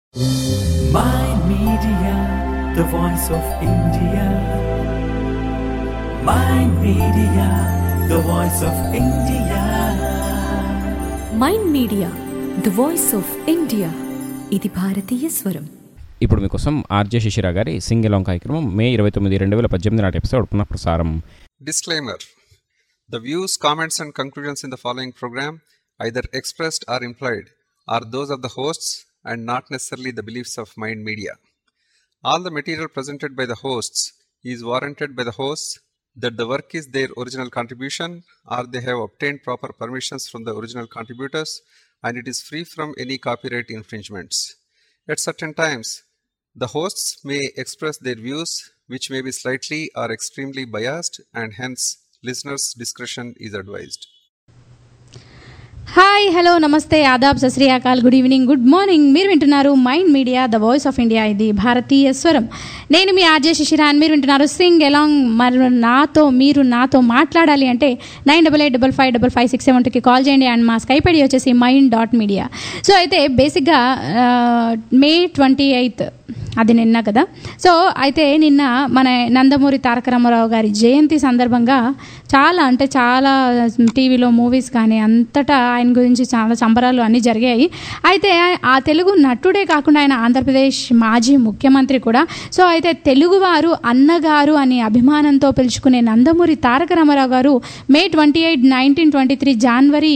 Mind Media, the voice of India. Mind Media, the voice of India. Mind media the voice of India ఇది భారతీయ స్వరం ఇప్పుడు మీకోసం RJ Shishira గారి సింగిలాంగ్ కార్యక్రమం మే ఇరవై తొమ్మిది రెండు వేల పద్దెనిమిది నాటి ఎపిసోడ్ పునః ప్రసారం Disclaimer The views, comments, and conclusions in the following program, either expressed or implied, are those of the hosts and not necessarily the beliefs of Mind Media. All the material presented by the hosts is warranted by the hosts that the work is their original contribution or they have obtained proper permissions from the original contributors and it is free from any copyright infringements. At certain times, the hosts may express their views, which may be slightly or extremely biased, and hence listeners' discretion is advised. Hi hello నమస్తే ఆదాబ్ సశ్రీయాకాల్ good evening good morning మీరు వింటున్నారు mind media the voice of India ఇది భారతీయ స్వరం నేను మీ RJ శిశిరాన్ మీరు వింటున్నారు సింగ్ ఎలాంగ్ మరి నాతో మీరు నాతో మాట్లాడాలి అంటే nine double eight double five double five six seven టూకి కాల్ చేయండి అండ్ మా స్కైప్ ఐడి వచ్చేసి మైండ్ డాట్ మీడియా సో అయితే బేసిక్గా మే ట్వంటీ ఎయిత్ అది నిన్న కదా సో అయితే నిన్న మన నందమూరి తారక రామారావు గారి జయంతి సందర్భంగా చాలా అంటే చాలా టీవీలో మూవీస్ కానీ అంతటా ఆయన గురించి చాలా సంబరాలు అన్నీ జరిగాయి అయితే ఆ తెలుగు నటుడే కాకుండా ఆయన ఆంధ్రప్రదేశ్ మాజీ ముఖ్యమంత్రి కూడా సో అయితే తెలుగువారు అన్నగారు అని అభిమానంతో పిలుచుకునే నందమూరి తారక రామారావు గారు May twenty eight nineteen twenty three January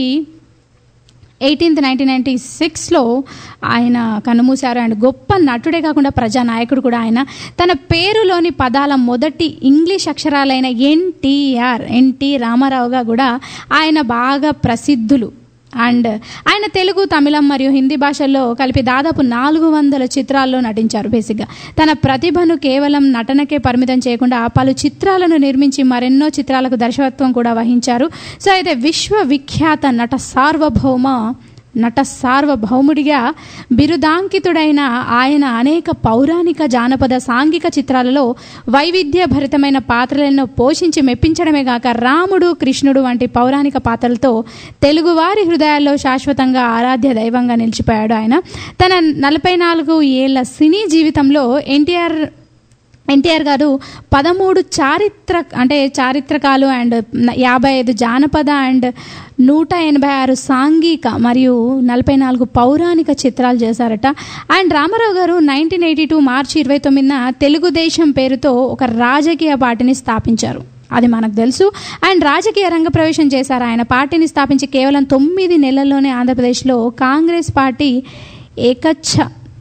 eighteenth nineteen ninety సిక్స్లో ఆయన కన్నుమూశారు అండ్ గొప్ప నటుడే కాకుండా ప్రజానాయకుడు కూడా ఆయన తన పేరులోని పదాల మొదటి ఇంగ్లీష్ అక్షరాలైన ఎన్టీఆర్ ఎన్టీ రామారావుగా కూడా ఆయన బాగా ప్రసిద్ధులు అండ్ ఆయన తెలుగు తమిళం మరియు హిందీ భాషల్లో కలిపి దాదాపు నాలుగు వందల చిత్రాల్లో నటించారు బేసిక్గా తన ప్రతిభను కేవలం నటనకే పరిమితం చేయకుండా పలు చిత్రాలను నిర్మించి మరెన్నో చిత్రాలకు దర్శకత్వం కూడా వహించారు సో అయితే విశ్వవిఖ్యాత నట సార్వభౌమ నట సార్వభౌముడిగా బిరుదాంకితుడైన ఆయన అనేక పౌరాణిక జానపద సాంఘిక చిత్రాలలో వైవిధ్యభరితమైన పాత్రలను పోషించి మెప్పించడమే కాక రాముడు కృష్ణుడు వంటి పౌరాణిక పాత్రలతో తెలుగువారి హృదయాల్లో శాశ్వతంగా ఆరాధ్య దైవంగా నిలిచిపోయాడు ఆయన తన నలభై నాలుగు ఏళ్ల సినీ జీవితంలో ఎన్టీఆర్ ఎన్టీఆర్ గారు పదమూడు చారిత్ర అంటే చారిత్రకాలు అండ్ యాభై ఐదు జానపద అండ్ నూట ఎనభై ఆరు సాంఘిక మరియు నలభై నాలుగు పౌరాణిక చిత్రాలు చేశారట అండ్ రామారావు గారు నైన్టీన్ ఎయిటీ టూ మార్చి ఇరవై తొమ్మిదిన తెలుగుదేశం పేరుతో ఒక రాజకీయ పార్టీని స్థాపించారు అది మనకు తెలుసు అండ్ రాజకీయ రంగ ప్రవేశం చేశారు ఆయన పార్టీని స్థాపించి కేవలం తొమ్మిది నెలల్లోనే ఆంధ్రప్రదేశ్లో కాంగ్రెస్ పార్టీ ఏకచ్ఛ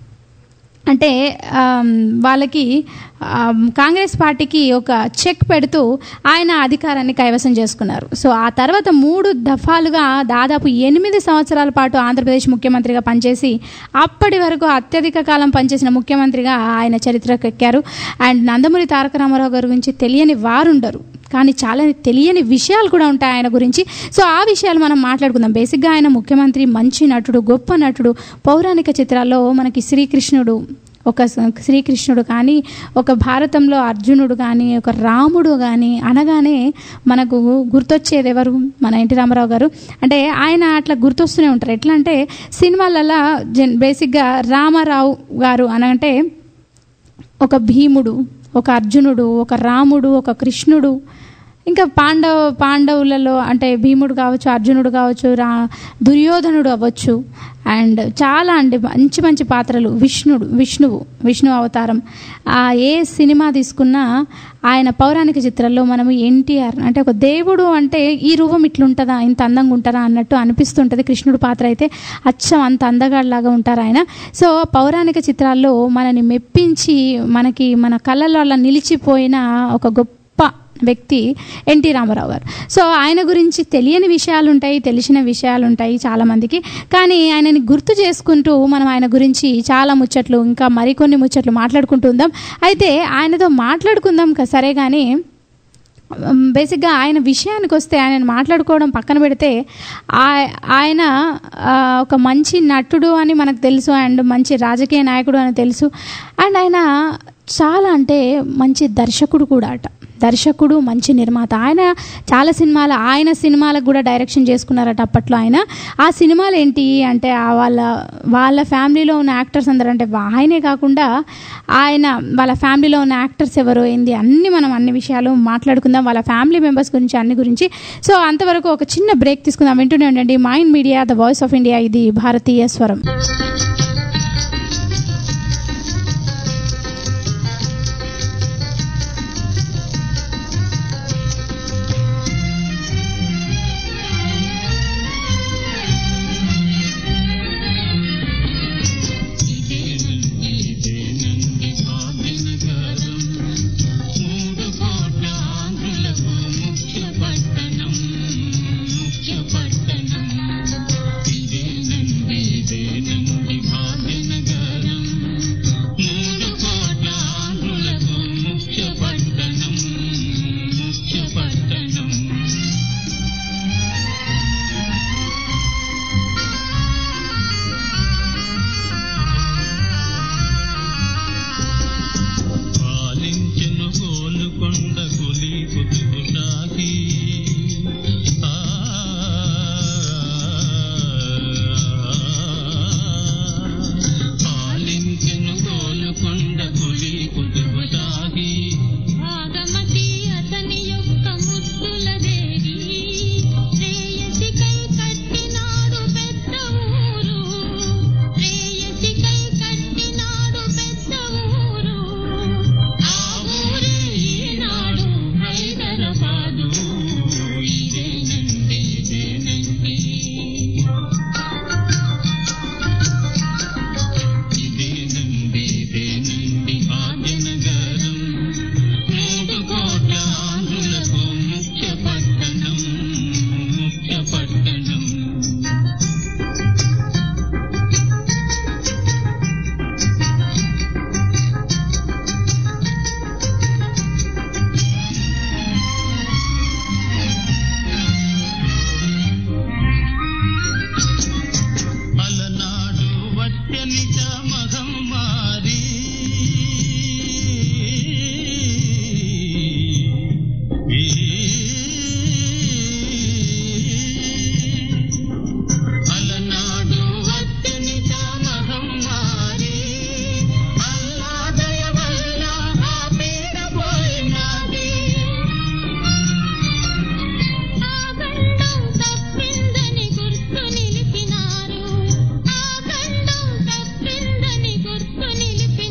అంటే వాళ్ళకి కాంగ్రెస్ పార్టీకి ఒక చెక్ పెడుతూ ఆయన అధికారాన్ని కైవసం చేసుకున్నారు సో ఆ తర్వాత మూడు దఫాలుగా దాదాపు ఎనిమిది సంవత్సరాల పాటు ఆంధ్రప్రదేశ్ ముఖ్యమంత్రిగా పనిచేసి అప్పటి వరకు అత్యధిక కాలం పనిచేసిన ముఖ్యమంత్రిగా ఆయన చరిత్రకు ఎక్కారు అండ్ నందమూరి తారక రామారావు గారి గురించి తెలియని వారుండరు కానీ చాలా తెలియని విషయాలు కూడా ఉంటాయి ఆయన గురించి సో ఆ విషయాలు మనం మాట్లాడుకుందాం బేసిక్గా ఆయన ముఖ్యమంత్రి మంచి నటుడు గొప్ప నటుడు పౌరాణిక చిత్రాల్లో మనకి శ్రీకృష్ణుడు ఒక శ్రీకృష్ణుడు కానీ ఒక భారతంలో అర్జునుడు కానీ ఒక రాముడు కానీ అనగానే మనకు గుర్తొచ్చేది ఎవరు మన ఎన్టీ రామారావు గారు అంటే ఆయన అట్లా గుర్తొస్తూనే ఉంటారు ఎట్లా అంటే సినిమాలలో జన్ బేసిక్గా రామారావు గారు అనంటే ఒక భీముడు ఒక అర్జునుడు ఒక రాముడు ఒక కృష్ణుడు ఇంకా పాండవ పాండవులలో అంటే భీముడు కావచ్చు అర్జునుడు కావచ్చు రా దుర్యోధనుడు అవ్వచ్చు అండ్ చాలా అండి మంచి మంచి పాత్రలు విష్ణుడు విష్ణువు విష్ణు అవతారం ఏ సినిమా తీసుకున్నా ఆయన పౌరాణిక చిత్రాల్లో మనము ఎన్టీఆర్ అంటే ఒక దేవుడు అంటే ఈ రూపం ఇట్లుంటుందా ఇంత అందంగా ఉంటారా అన్నట్టు అనిపిస్తుంటుంది కృష్ణుడు పాత్ర అయితే అచ్చం అంత అందగాడిలాగా ఉంటారు ఆయన సో పౌరాణిక చిత్రాల్లో మనని మెప్పించి మనకి మన కళ్ళలో నిలిచిపోయిన ఒక గొప్ప వ్యక్తి ఎన్టీ రామారావు గారు సో ఆయన గురించి తెలియని విషయాలు ఉంటాయి తెలిసిన విషయాలు ఉంటాయి చాలామందికి కానీ ఆయనని గుర్తు చేసుకుంటూ మనం ఆయన గురించి చాలా ముచ్చట్లు ఇంకా మరికొన్ని ముచ్చట్లు మాట్లాడుకుంటూ ఉందాం అయితే ఆయనతో మాట్లాడుకుందాం సరే కానీ బేసిక్గా ఆయన విషయానికి వస్తే ఆయన మాట్లాడుకోవడం పక్కన పెడితే ఆయన ఒక మంచి నటుడు అని మనకు తెలుసు అండ్ మంచి రాజకీయ నాయకుడు అని తెలుసు అండ్ ఆయన చాలా అంటే మంచి దర్శకుడు కూడా అట దర్శకుడు మంచి నిర్మాత ఆయన చాలా సినిమాలు ఆయన సినిమాలకు కూడా డైరెక్షన్ చేసుకున్నారట అప్పట్లో ఆయన ఆ సినిమాలు ఏంటి అంటే ఆ వాళ్ళ వాళ్ళ ఫ్యామిలీలో ఉన్న యాక్టర్స్ అందరూ అంటే ఆయనే కాకుండా ఆయన వాళ్ళ ఫ్యామిలీలో ఉన్న యాక్టర్స్ ఎవరు ఏంది అన్ని మనం అన్ని విషయాలు మాట్లాడుకుందాం వాళ్ళ ఫ్యామిలీ మెంబర్స్ గురించి అన్ని గురించి సో అంతవరకు ఒక చిన్న బ్రేక్ తీసుకుందాం వింటూనే ఉండండి mind media the voice of India ఇది భారతీయ స్వరం పాలించెను గోలుకొండ గులి కుతుబుషాహి ఆ పాలించెను గోలుకొండ గులి కుతుబుషాహి భాగమతి అతని యొక్క ముద్దుల దేవి శ్రేయసికై కట్టినాడు పెద్ద ఊరు శ్రేయసికై కట్టినాడు పెద్ద ఊరు ఆ ఊరే ఈనాడు హైదరాబాదు ఇదేనండి ఇదేనండి ఇదేనండి ఇదేనండి భాగ్యనగరం మూడు కోట్ల ఆంధ్రులకు ముఖ్య పట్టణం ముఖ్య పట్టణం అలనాడు వత్యనిత మగం మారి అలనాడు వత్యనిత మగం మారి అల్లాదయ వల్ల ఆ పీడ పోయినది ఆ గండం తప్పిందని గుర్తు నిలిపినారు ఆ గండం తప్పిందని గుర్తు నిలిపినారు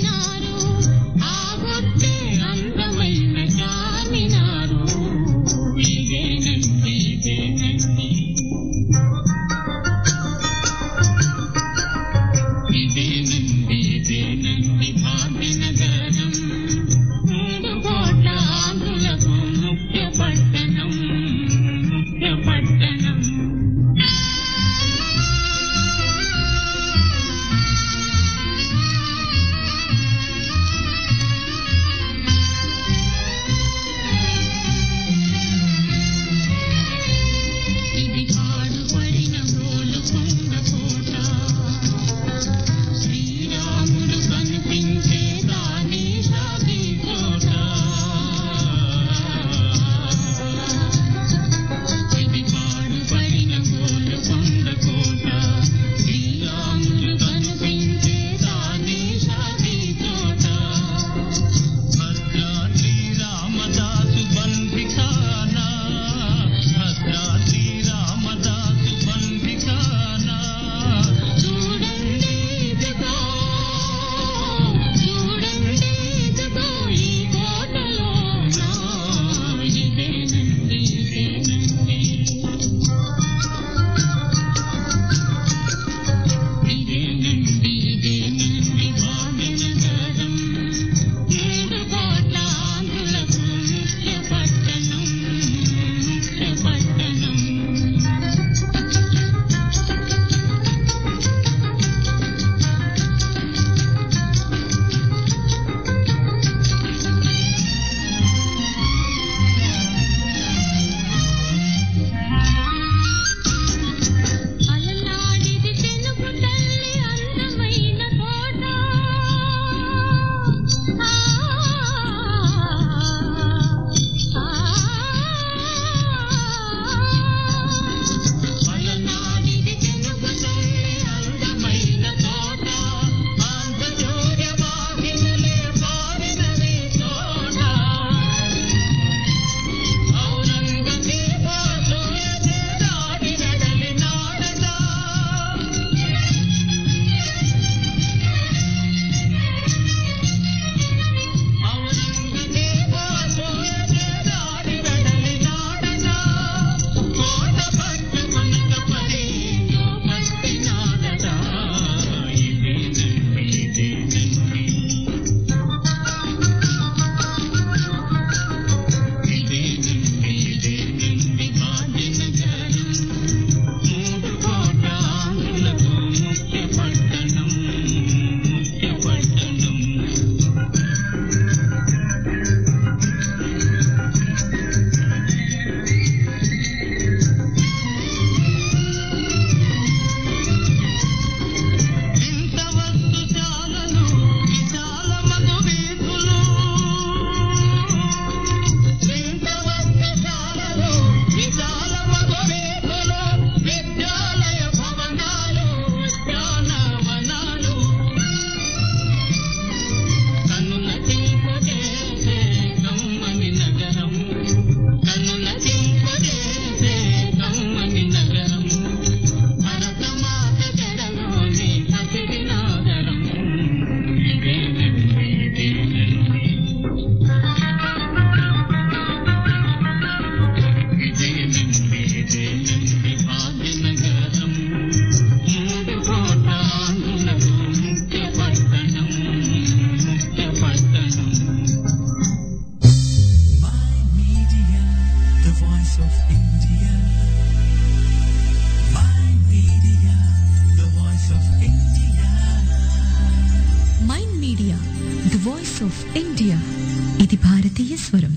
media the voice of India ఇది భారతీయ స్వరం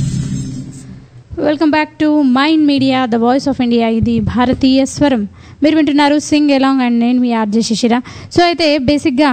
welcome back to mind media the voice of India ఇది భారతీయ స్వరం మీరు వింటున్నారు సింగ్ ఎలాంగ్ అండ్ నేను మీ ఆర్జే శిశిర సో అయితే బేసిక్గా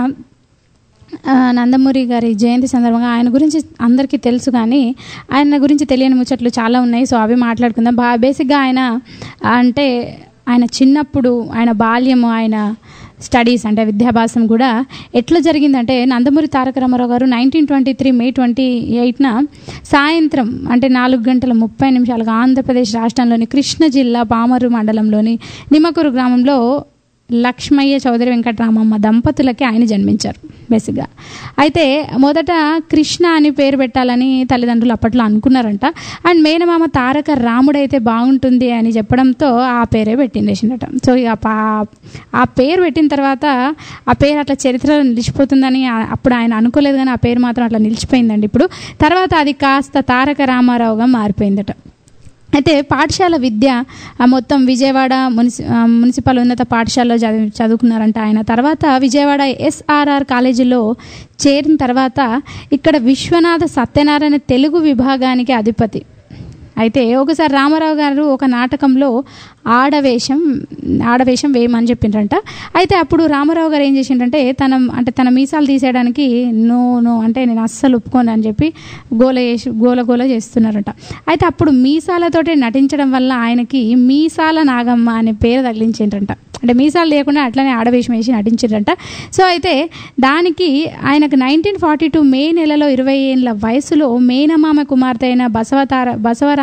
ఆ, నందమూరి గారి జయంతి సందర్భంగా ఆయన గురించి అందరికీ తెలుసు కానీ ఆయన గురించి తెలియని ముచ్చట్లు చాలా ఉన్నాయి సో అవి మాట్లాడుకుందాం బా బేసిక్గా ఆయన అంటే ఆయన చిన్నప్పుడు ఆయన బాల్యము ఆయన స్టడీస్ అంటే విద్యాభ్యాసం కూడా ఎట్లా జరిగిందంటే నందమూరి తారక రామారావు గారు nineteen twenty three May twenty ఎయిట్న సాయంత్రం అంటే నాలుగు గంటల ముప్పై నిమిషాలుగా ఆంధ్రప్రదేశ్ రాష్ట్రంలోని కృష్ణ జిల్లా పామరు మండలంలోని నిమ్మకూరు గ్రామంలో లక్ష్మయ్య చౌదరి వెంకటరామమ్మ దంపతులకి ఆయన జన్మించారు బేసిక్గా అయితే మొదట కృష్ణ అని పేరు పెట్టాలని తల్లిదండ్రులు అప్పట్లో అనుకున్నారంట అండ్ మేనమామ తారక రాముడైతే బాగుంటుంది అని చెప్పడంతో ఆ పేరే పెట్టిండేసిండట సో ఇక పా- ఆ పేరు పెట్టిన తర్వాత ఆ పేరు అట్లా చరిత్రలో నిలిచిపోతుందని ఆ- అప్పుడు ఆయన అనుకోలేదు కానీ ఆ పేరు మాత్రం అట్లా నిలిచిపోయిందండి ఇప్పుడు తర్వాత అది కాస్త తారక రామారావుగా మారిపోయిందట అయితే పాఠశాల విద్య ఆ, మొత్తం విజయవాడ మున్సి ఆ, మున్సిపల్ ఉన్నత పాఠశాలలో చదివి చదువుకున్నారంట ఆయన తర్వాత విజయవాడ ఎస్ఆర్ఆర్ కాలేజీలో చేరిన తర్వాత ఇక్కడ విశ్వనాథ సత్యనారాయణ తెలుగు విభాగానికి అధిపతి అయితే ఒకసారి రామారావు గారు ఒక నాటకంలో ఆడవేషం ఆడవేషం వేయమని చెప్పిండ్రంట అయితే అప్పుడు రామారావు గారు ఏం చేసిండ్రంటే తన అంటే తన మీసాలు తీసేయడానికి నో నో అంటే నేను అస్సలు ఒప్పుకోను అని చెప్పి గోల చేసి గోల గోల చేస్తున్నారట అయితే అప్పుడు మీసాలతోటి నటించడం వల్ల ఆయనకి మీసాల నాగమ్మ అనే పేరు తగిలించిండ్రంట అంటే మీసాలు లేకుండా అట్లనే ఆడవేషం వేసి నటించిండ్రంట సో అయితే దానికి ఆయనకు నైన్టీన్ ఫార్టీ టూ మే నెలలో ఇరవై ఏళ్ళ వయసులో మేనమామ కుమార్తె అయిన బసవతార బసవరామ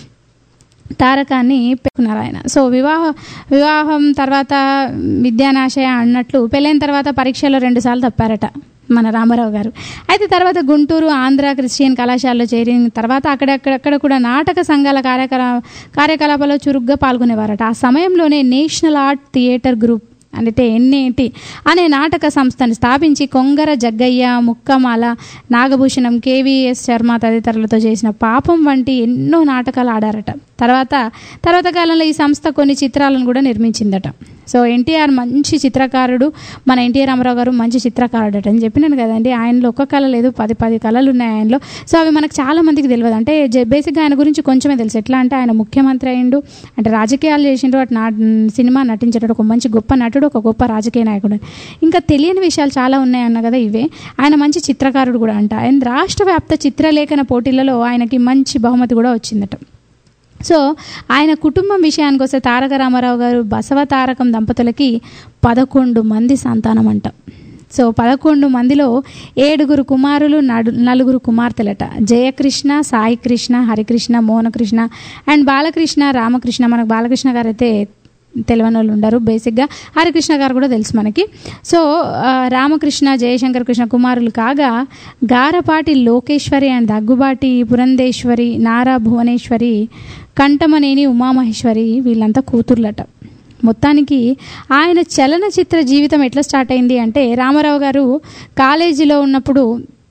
తారకాన్ని పెట్టుకున్నారు ఆయన సో వివాహ వివాహం తర్వాత విద్యానాశయ అన్నట్లు పెళ్ళైన తర్వాత పరీక్షలో రెండుసార్లు తప్పారట మన రామారావు గారు అయితే తర్వాత గుంటూరు ఆంధ్ర క్రిస్టియన్ కళాశాలలో చేరిన తర్వాత అక్కడక్కడక్కడ కూడా నాటక సంఘాల కార్యకలా కార్యకలాపాల్లో చురుగ్గా పాల్గొనేవారట ఆ సమయంలోనే నేషనల్ ఆర్ట్ థియేటర్ గ్రూప్ అంటే ఎన్ఏటి అనే నాటక సంస్థను స్థాపించి కొంగర జగ్గయ్య ముక్కమాల నాగభూషణం కేవీఎస్ శర్మ తదితరులతో చేసిన పాపం వంటి ఎన్నో నాటకాలు ఆడారట తర్వాత తర్వాత కాలంలో ఈ సంస్థ కొన్ని చిత్రాలను కూడా నిర్మించిందట సో ఎన్టీఆర్ మంచి చిత్రకారుడు మన ఎన్టీఆర్ రామారావు గారు మంచి చిత్రకారుడు అట అని చెప్పినాను కదండి ఆయనలో ఒక్క కళ లేదు పది పది కళలు ఉన్నాయి ఆయనలో సో అవి మనకు చాలా మందికి తెలియదు అంటే జ- బేసిక్గా ఆయన గురించి కొంచెమే తెలుసు ఎట్లా అంటే ఆయన ముఖ్యమంత్రి అయిండు అంటే రాజకీయాలు చేసిండు అటు నా సినిమా నటించేటప్పుడు ఒక మంచి గొప్ప నటుడు ఒక గొప్ప రాజకీయ నాయకుడు ఇంకా తెలియని విషయాలు చాలా ఉన్నాయన్న కదా ఇవే ఆయన మంచి చిత్రకారుడు కూడా అంట ఆయన రాష్ట్ర వ్యాప్త చిత్రలేఖన పోటీలలో ఆయనకి మంచి బహుమతి కూడా వచ్చిందట సో ఆయన కుటుంబం విషయానికి వస్తే తారక రామారావు గారు బసవ తారకం దంపతులకి పదకొండు మంది సంతానం అంట సో పదకొండు మందిలో ఏడుగురు కుమారులు నడు నలుగురు కుమార్తెలట జయకృష్ణ సాయి కృష్ణ హరికృష్ణ మోహనకృష్ణ అండ్ బాలకృష్ణ రామకృష్ణ మనకు బాలకృష్ణ గారు అయితే తెలియని వాళ్ళు ఉండరు బేసిక్గా హరికృష్ణ గారు కూడా తెలుసు మనకి సో ఆ, రామకృష్ణ జయశంకర్ కృష్ణ కుమారులు కాగా గారపాటి లోకేశ్వరి అండ్ దగ్గుబాటి పురంధేశ్వరి నారా భువనేశ్వరి కంఠమనేని ఉమామహేశ్వరి వీళ్ళంతా కూతుర్లట మొత్తానికి ఆయన చలనచిత్ర జీవితం ఎట్లా స్టార్ట్ అయింది అంటే రామారావు గారు కాలేజీలో ఉన్నప్పుడు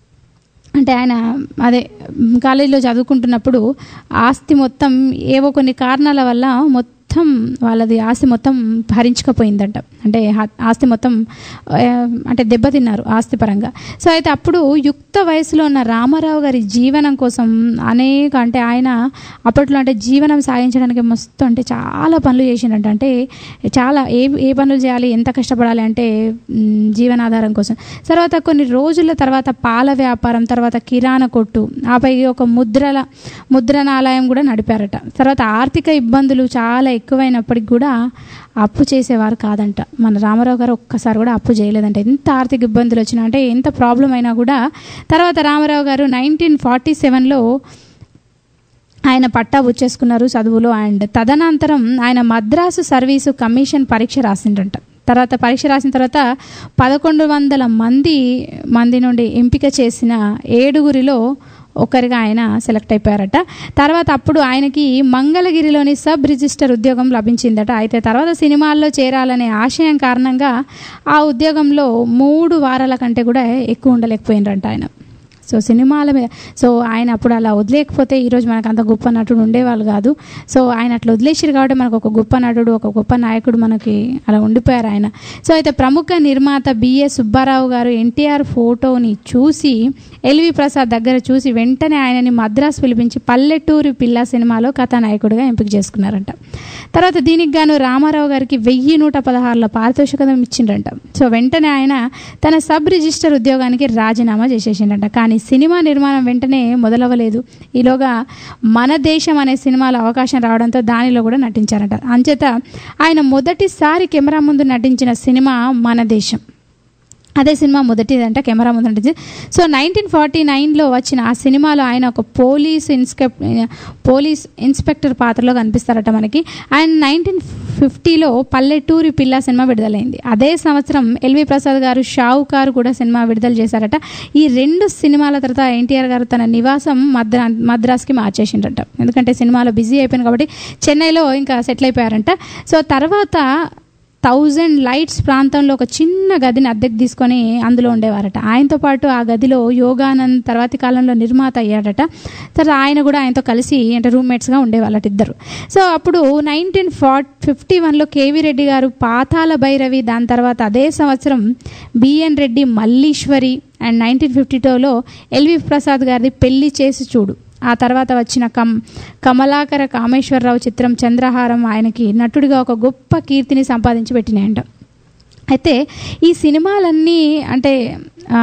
అంటే ఆయన అదే కాలేజీలో చదువుకుంటున్నప్పుడు ఆస్తి మొత్తం ఏవో కొన్ని కారణాల వల్ల మొత్తం వాళ్ళది ఆస్తి మొత్తం భరించకపోయిందంట అంటే ఆ- ఆస్తి మొత్తం ఆ, అంటే దెబ్బతిన్నారు ఆస్తి పరంగా సో అయితే అప్పుడు యుక్త వయసులో ఉన్న రామారావు గారి జీవనం కోసం అనేక అంటే ఆయన అప్పట్లో అంటే జీవనం సాగించడానికి మస్తు అంటే చాలా పనులు చేసిండంట అంటే చాలా ఏ ఏ పనులు చేయాలి ఎంత కష్టపడాలి అంటే మ్, జీవనాధారం కోసం తర్వాత కొన్ని రోజుల తర్వాత పాల వ్యాపారం తర్వాత కిరాణా కొట్టు ఆపై ఒక ముద్రల ముద్రణాలయం కూడా నడిపారట తర్వాత ఆర్థిక ఇబ్బందులు చాలా ఎక్కువైనప్పటికి కూడా అప్పు చేసేవారు కాదంట మన రామారావు గారు ఒక్కసారి కూడా అప్పు చేయలేదంట ఎంత ఆర్థిక ఇబ్బందులు వచ్చినా అంటే ఎంత ప్రాబ్లం అయినా కూడా తర్వాత రామారావు గారు నైన్టీన్ ఫార్టీ సెవెన్లో ఆయన పట్టా వచ్చేసుకున్నారు చదువులో అండ్ తదనంతరం ఆయన మద్రాసు సర్వీసు కమిషన్ పరీక్ష రాసిండంట తర్వాత పరీక్ష రాసిన తర్వాత పదకొండు వందల మంది మంది నుండి ఎంపిక చేసిన ఏడుగురిలో ఒకరిగా ఆయన సెలెక్ట్ అయిపోయారట తర్వాత అప్పుడు ఆయనకి మంగళగిరిలోని సబ్ రిజిస్టర్ ఉద్యోగం లభించిందట అయితే తర్వాత సినిమాల్లో చేరాలనే ఆశయం కారణంగా ఆ ఉద్యోగంలో మూడు వారాల కంటే కూడా ఎక్కువ ఉండలేకపోయినరంట ఆయన సో సినిమాల మీద సో ఆయన అప్పుడు అలా వదిలేకపోతే ఈరోజు మనకు అంత గొప్ప నటుడు ఉండేవాళ్ళు కాదు సో ఆయన అట్లా వదిలేసారు కాబట్టి మనకు ఒక గొప్ప నటుడు ఒక గొప్ప నాయకుడు మనకి అలా ఉండిపోయారు ఆయన సో అయితే ప్రముఖ నిర్మాత బిఎస్ సుబ్బారావు గారు ఎన్టీఆర్ ఫోటోని చూసి ఎల్వి ప్రసాద్ దగ్గర చూసి వెంటనే ఆయనని మద్రాసు పిలిపించి పల్లెటూరి పిల్ల సినిమాలో కథానాయకుడిగా ఎంపిక చేసుకున్నారంట తర్వాత దీనికి గాను రామారావు గారికి వెయ్యి నూట పదహారుల పారితోషికం ఇచ్చిండంట సో వెంటనే ఆయన తన సబ్ రిజిస్టర్ ఉద్యోగానికి రాజీనామా చేసేసిండంట కానీ సినిమా నిర్మాణం వెంటనే మొదలవ్వలేదు ఈలోగా మన దేశం అనే సినిమాలో అవకాశం రావడంతో దానిలో కూడా నటించారట అంచేత ఆయన మొదటిసారి కెమెరా ముందు నటించిన సినిమా మన దేశం అదే సినిమా మొదటిదంట కెమెరా ముందు నటించి సో నైన్టీన్ ఫార్టీ నైన్లో వచ్చిన ఆ సినిమాలో ఆయన ఒక పోలీస్ ఇన్స్పెక్ పోలీస్ ఇన్స్పెక్టర్ పాత్రలో కనిపిస్తారట మనకి ఆయన నైన్టీన్ ఫిఫ్టీలో పల్లెటూరి పిల్ల సినిమా విడుదలైంది అదే సంవత్సరం ఎల్వి ప్రసాద్ గారు షావుకారు కూడా సినిమా విడుదల చేశారట ఈ రెండు సినిమాల తర్వాత ఎన్టీఆర్ గారు తన నివాసం మద్రా మద్రాస్కి మార్చేసిండట ఎందుకంటే సినిమాలో బిజీ అయిపోయింది కాబట్టి చెన్నైలో ఇంకా సెటిల్ అయిపోయారంట సో తర్వాత థౌజండ్ లైట్స్ ప్రాంతంలో ఒక చిన్న గదిని అద్దెకు తీసుకొని అందులో ఉండేవారట ఆయనతో పాటు ఆ గదిలో యోగానంద్ తర్వాతి కాలంలో నిర్మాత అయ్యాడట తర్వాత ఆయన కూడా ఆయనతో కలిసి అంటే రూమ్మేట్స్గా ఉండేవాళ్ళట ఇద్దరు సో అప్పుడు నైన్టీన్ ఫార్ట్ ఫిఫ్టీ వన్లో కేవీ రెడ్డి గారు పాతాల భైరవి దాని తర్వాత అదే సంవత్సరం BN Reddy Malleeswari and nineteen fifty టూలో ఎల్వి ప్రసాద్ గారిది పెళ్లి చేసి చూడు ఆ తర్వాత వచ్చిన కమ్ కమలాకర కామేశ్వరరావు చిత్రం చంద్రహారం ఆయనకి నటుడిగా ఒక గొప్ప కీర్తిని సంపాదించి పెట్టినాయంట అయితే ఈ సినిమాలన్నీ అంటే ఆ,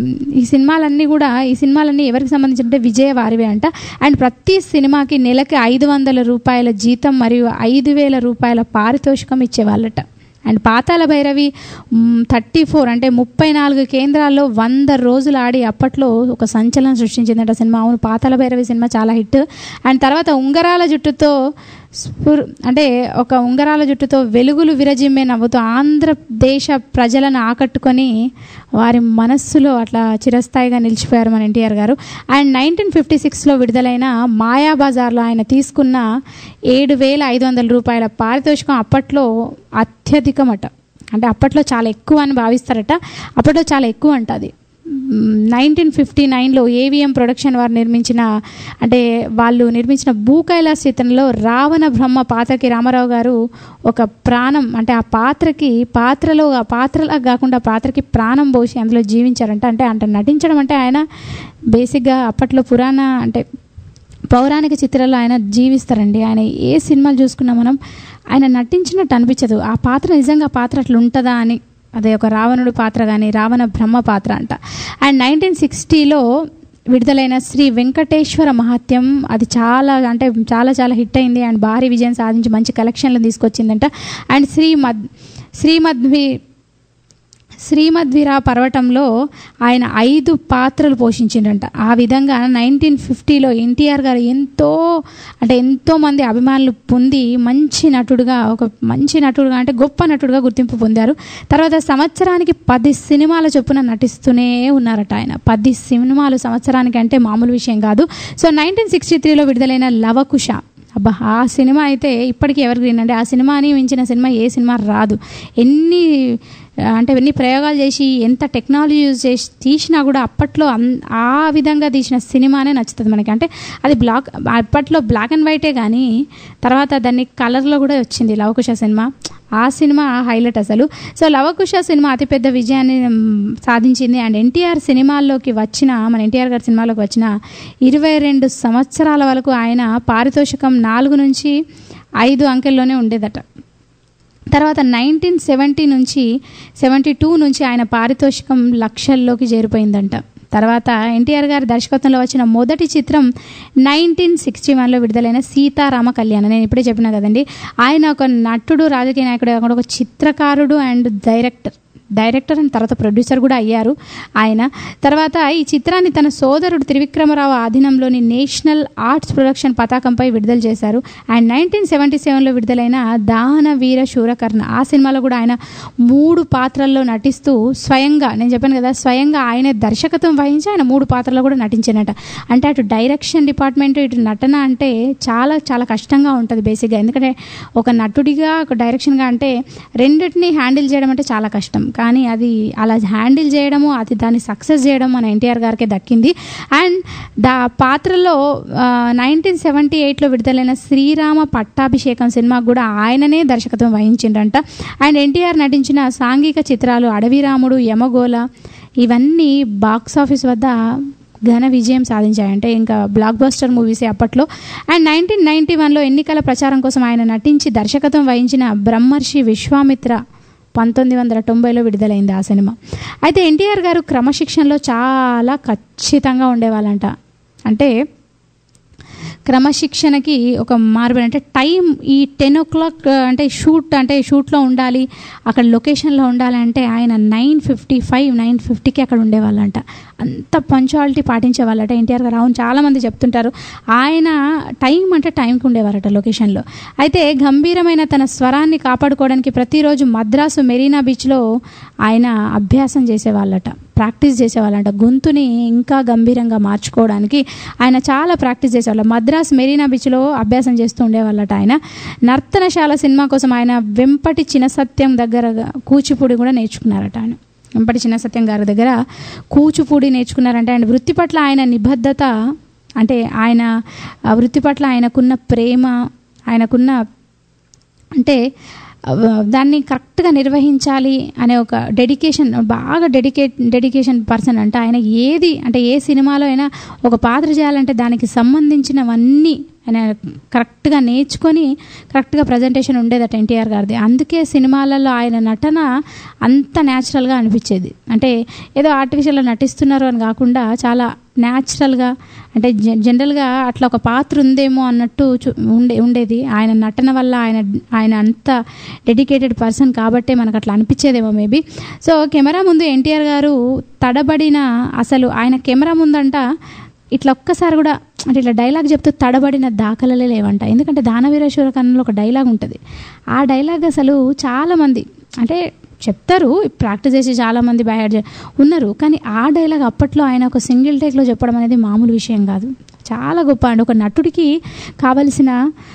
ఈ సినిమాలన్నీ కూడా ఈ సినిమాలన్నీ ఎవరికి సంబంధించి విజయ వారివే అంట అండ్ ప్రతి సినిమాకి నెలకి ఐదు వందల రూపాయల జీతం మరియు ఐదు వేల రూపాయల పారితోషికం ఇచ్చేవాళ్ళట and Patala Bhairavi thirty four అంటే ముప్పై నాలుగు కేంద్రాల్లో వంద రోజులు ఆడి అప్పట్లో ఒక సంచలనం సృష్టించిందట సినిమా అవును పాతాల భైరవి సినిమా చాలా హిట్ అండ్ తర్వాత ఉంగరాల జుట్టుతో స్ఫుర్ అంటే ఒక ఉంగరాల జుట్టుతో వెలుగులు విరజిమ్మే నవ్వుతూ ఆంధ్రదేశ ప్రజలను ఆకట్టుకొని వారి మనస్సులో అట్లా చిరస్థాయిగా నిలిచిపోయారు మన ఎన్టీఆర్ గారు అండ్ నైన్టీన్ ఫిఫ్టీ సిక్స్లో విడుదలైన మాయాబజార్లో ఆయన తీసుకున్న ఏడు వేల ఐదు వందల రూపాయల పారితోషికం అప్పట్లో అత్యధికమట అంటే అప్పట్లో చాలా ఎక్కువ అని భావిస్తారట అప్పట్లో చాలా ఎక్కువ అంట అది నైన్టీన్ ఫిఫ్టీ నైన్లో ఏవిఎం ప్రొడక్షన్ వారు నిర్మించిన అంటే వాళ్ళు నిర్మించిన భూ కైలాస్ చిత్రంలో రావణ బ్రహ్మ పాత్రకి రామారావు గారు ఒక ప్రాణం అంటే ఆ పాత్రకి పాత్రలో ఆ పాత్రలా కాకుండా పాత్రకి ప్రాణం పోసి అందులో జీవించారంట అంటే అంటే నటించడం అంటే ఆయన బేసిక్గా అప్పట్లో పురాణ అంటే పౌరాణిక చిత్రాల్లో ఆయన జీవిస్తారండి ఆయన ఏ సినిమాలు చూసుకున్నా మనం ఆయన నటించినట్టు అనిపించదు ఆ పాత్ర నిజంగా ఆ పాత్ర అట్లా ఉంటుందా అని అదే ఒక రావణుడి పాత్ర కానీ రావణ బ్రహ్మ పాత్ర అంట అండ్ నైన్టీన్ సిక్స్టీలో విడుదలైన శ్రీ వెంకటేశ్వర మహాత్యం అది చాలా అంటే చాలా చాలా హిట్ అయింది అండ్ భారీ విజయం సాధించి మంచి కలెక్షన్లు తీసుకొచ్చిందంట అండ్ శ్రీమద్ శ్రీమద్వి శ్రీమద్విరా పర్వతంలో ఆయన ఐదు పాత్రలు పోషించిండంట ఆ విధంగా నైన్టీన్ ఫిఫ్టీలో ఎన్టీఆర్ గారు ఎంతో అంటే ఎంతో మంది అభిమానులు పొంది మంచి నటుడుగా ఒక మంచి నటుడుగా అంటే గొప్ప నటుడుగా గుర్తింపు పొందారు తర్వాత సంవత్సరానికి పది సినిమాల చొప్పున నటిస్తూనే ఉన్నారట ఆయన పది సినిమాలు సంవత్సరానికి అంటే మామూలు విషయం కాదు సో నైన్టీన్ సిక్స్టీ త్రీలో విడుదలైన లవకుశ అబ్బా ఆ సినిమా అయితే ఇప్పటికీ ఎవరికి గ్రీన్ అంటే ఆ సినిమాని మించిన సినిమా ఏ సినిమా రాదు ఎన్ని ఆ, అంటే ఎన్ని ప్రయోగాలు చేసి ఎంత టెక్నాలజీ యూజ్ చేసి తీసినా కూడా అప్పట్లో అన్- ఆ విధంగా తీసిన సినిమానే నచ్చుతుంది మనకి అంటే అది బ్లాక్ అప్పట్లో బ్లాక్ అండ్ వైటే కానీ తర్వాత దాన్ని కలర్లో కూడా వచ్చింది లవకుశ సినిమా ఆ సినిమా హైలైట్ అసలు సో లవకుశ సినిమా అతిపెద్ద విజయాన్ని మ్, సాధించింది అండ్ ఎన్టీఆర్ సినిమాల్లోకి వచ్చిన మన ఎన్టీఆర్ గారి సినిమాలోకి వచ్చిన ఇరవై రెండు సంవత్సరాల వరకు ఆయన పారితోషికం నాలుగు నుంచి ఐదు అంకెల్లోనే ఉండేదట తర్వాత నైన్టీన్ సెవెంటీ నుంచి సెవెంటీ టూ నుంచి ఆయన పారితోషికం లక్షల్లోకి చేరిపోయిందంట తర్వాత ఎన్టీఆర్ గారి దర్శకత్వంలో వచ్చిన మొదటి చిత్రం నైన్టీన్ సిక్స్టీ వన్లో విడుదలైన సీతారామ కళ్యాణ్ నేను ఇప్పుడే చెప్పిన కదండి ఆయన ఒక నటుడు రాజకీయ నాయకుడు కాకుండా ఒక చిత్రకారుడు అండ్ డైరెక్టర్ డైరెక్టర్ అండ్ తర్వాత ప్రొడ్యూసర్ కూడా అయ్యారు ఆయన తర్వాత ఈ చిత్రాన్ని తన సోదరుడు త్రివిక్రమరావు ఆధీనంలోని నేషనల్ ఆర్ట్స్ ప్రొడక్షన్ పతాకంపై విడుదల చేశారు అండ్ నైన్టీన్ సెవెంటీ సెవెన్లో విడుదలైన దాన వీర శూరకర్ణ ఆ సినిమాలో కూడా ఆయన మూడు పాత్రల్లో నటిస్తూ స్వయంగా నేను చెప్పాను కదా స్వయంగా ఆయనే దర్శకత్వం వహించి ఆయన మూడు పాత్రల్లో కూడా నటించానట అంటే అటు డైరెక్షన్ డిపార్ట్మెంట్ ఇటు నటన అంటే చాలా చాలా కష్టంగా ఉంటుంది బేసిక్గా ఎందుకంటే ఒక నటుడిగా ఒక డైరెక్షన్గా అంటే రెండింటిని హ్యాండిల్ చేయడం అంటే చాలా కష్టం కానీ అది అలా హ్యాండిల్ చేయడము అది దాన్ని సక్సెస్ చేయడం మన ఎన్టీఆర్ గారికే దక్కింది అండ్ దా పాత్రలో నైన్టీన్ సెవెంటీ ఎయిట్లో విడుదలైన శ్రీరామ పట్టాభిషేకం సినిమాకు కూడా ఆయననే దర్శకత్వం వహించిండంట అండ్ ఎన్టీఆర్ నటించిన సాంఘిక చిత్రాలు అడవిరాముడు యమగోళ ఇవన్నీ బాక్స్ ఆఫీస్ వద్ద ఘన విజయం సాధించాయంటే ఇంకా బ్లాక్ బస్టర్ మూవీసే అప్పట్లో అండ్ నైన్టీన్ నైన్టీ వన్లో ఎన్నికల ప్రచారం కోసం ఆయన నటించి దర్శకత్వం వహించిన బ్రహ్మర్షి విశ్వామిత్ర పంతొమ్మిది వందల తొంభైలో విడుదలైంది ఆ సినిమా అయితే ఎన్టీఆర్ గారు క్రమశిక్షణలో చాలా ఖచ్చితంగా ఉండేవాళ్ళంట అంటే క్రమశిక్షణకి ఒక మార్పు అంటే టైం ఈ టెన్ ఓ క్లాక్ అంటే షూట్ అంటే షూట్లో ఉండాలి అక్కడ లొకేషన్లో ఉండాలి అంటే ఆయన నైన్ ఫిఫ్టీ ఫైవ్ నైన్ ఫిఫ్టీకి అక్కడ ఉండేవాళ్ళంట అంత పంచువాలిటీ పాటించే వాళ్ళట ఎన్టీఆర్ గారు అవును చాలామంది చెప్తుంటారు ఆయన టైం అంటే టైంకి ఉండేవారట లొకేషన్లో అయితే గంభీరమైన తన స్వరాన్ని కాపాడుకోవడానికి ప్రతిరోజు మద్రాసు మెరీనా బీచ్లో ఆయన అభ్యాసం చేసేవాళ్ళట ప్రాక్టీస్ చేసేవాళ్ళంట గొంతుని ఇంకా గంభీరంగా మార్చుకోవడానికి ఆయన చాలా ప్రాక్టీస్ చేసేవాళ్ళు మద్రాస్ మెరీనా బీచ్లో అభ్యాసం చేస్తూ ఉండేవాళ్ళట ఆయన నర్తనశాల సినిమా కోసం ఆయన వెంపటి చినసత్యం దగ్గర కూచిపూడి కూడా నేర్చుకున్నారట ఆయన వెంపటి చిన్నసత్యం గారి దగ్గర కూచిపూడి నేర్చుకున్నారంటే ఆయన వృత్తి పట్ల ఆయన నిబద్ధత అంటే ఆయన ఆ వృత్తి పట్ల ఆయనకున్న ప్రేమ ఆయనకున్న అంటే ఆ, దాన్ని కరెక్ట్గా నిర్వహించాలి అనే ఒక డెడికేషన్ బాగా డెడికేట్ డెడికేషన్ పర్సన్ అంటే ఆయన ఏది అంటే ఏ సినిమాలో అయినా ఒక పాత్ర చేయాలంటే దానికి సంబంధించినవన్నీ ఆయన కరెక్ట్గా నేర్చుకొని కరెక్ట్గా ప్రజెంటేషన్ ఉండేదట ఎన్టీఆర్ గారిది అందుకే సినిమాలలో ఆయన నటన అంత న్యాచురల్గా అనిపించేది అంటే ఏదో ఆర్టిఫిషియల్గా నటిస్తున్నారు అని కాకుండా చాలా న్యాచురల్గా అంటే జన్- జనరల్గా అట్లా ఒక పాత్ర ఉందేమో అన్నట్టు చూ- ఉండే ఉండేది ఆయన నటన వల్ల ఆయన ఆయన అంత డెడికేటెడ్ పర్సన్ కాబట్టే మనకు అట్లా అనిపించేదేమో మేబీ సో కెమెరా ముందు ఎన్టీఆర్ గారు తడబడిన అసలు ఆయన కెమెరా ముందంట ఇట్లా ఒక్కసారి కూడా అంటే ఇట్లా డైలాగ్ చెప్తూ తడబడిన దాఖలలే లేవంట ఎందుకంటే దానవీరేశ్వర కన్నంలో ఒక డైలాగ్ ఉంటుంది ఆ డైలాగ్ అసలు చాలామంది అంటే చెప్తారు ప్రాక్టీస్ చేసి చాలామంది బయట ఉన్నారు కానీ ఆ డైలాగ్ అప్పట్లో ఆయన ఒక సింగిల్ టేక్లో చెప్పడం అనేది మామూలు విషయం కాదు చాలా గొప్ప అండి ఒక నటుడికి కావలసిన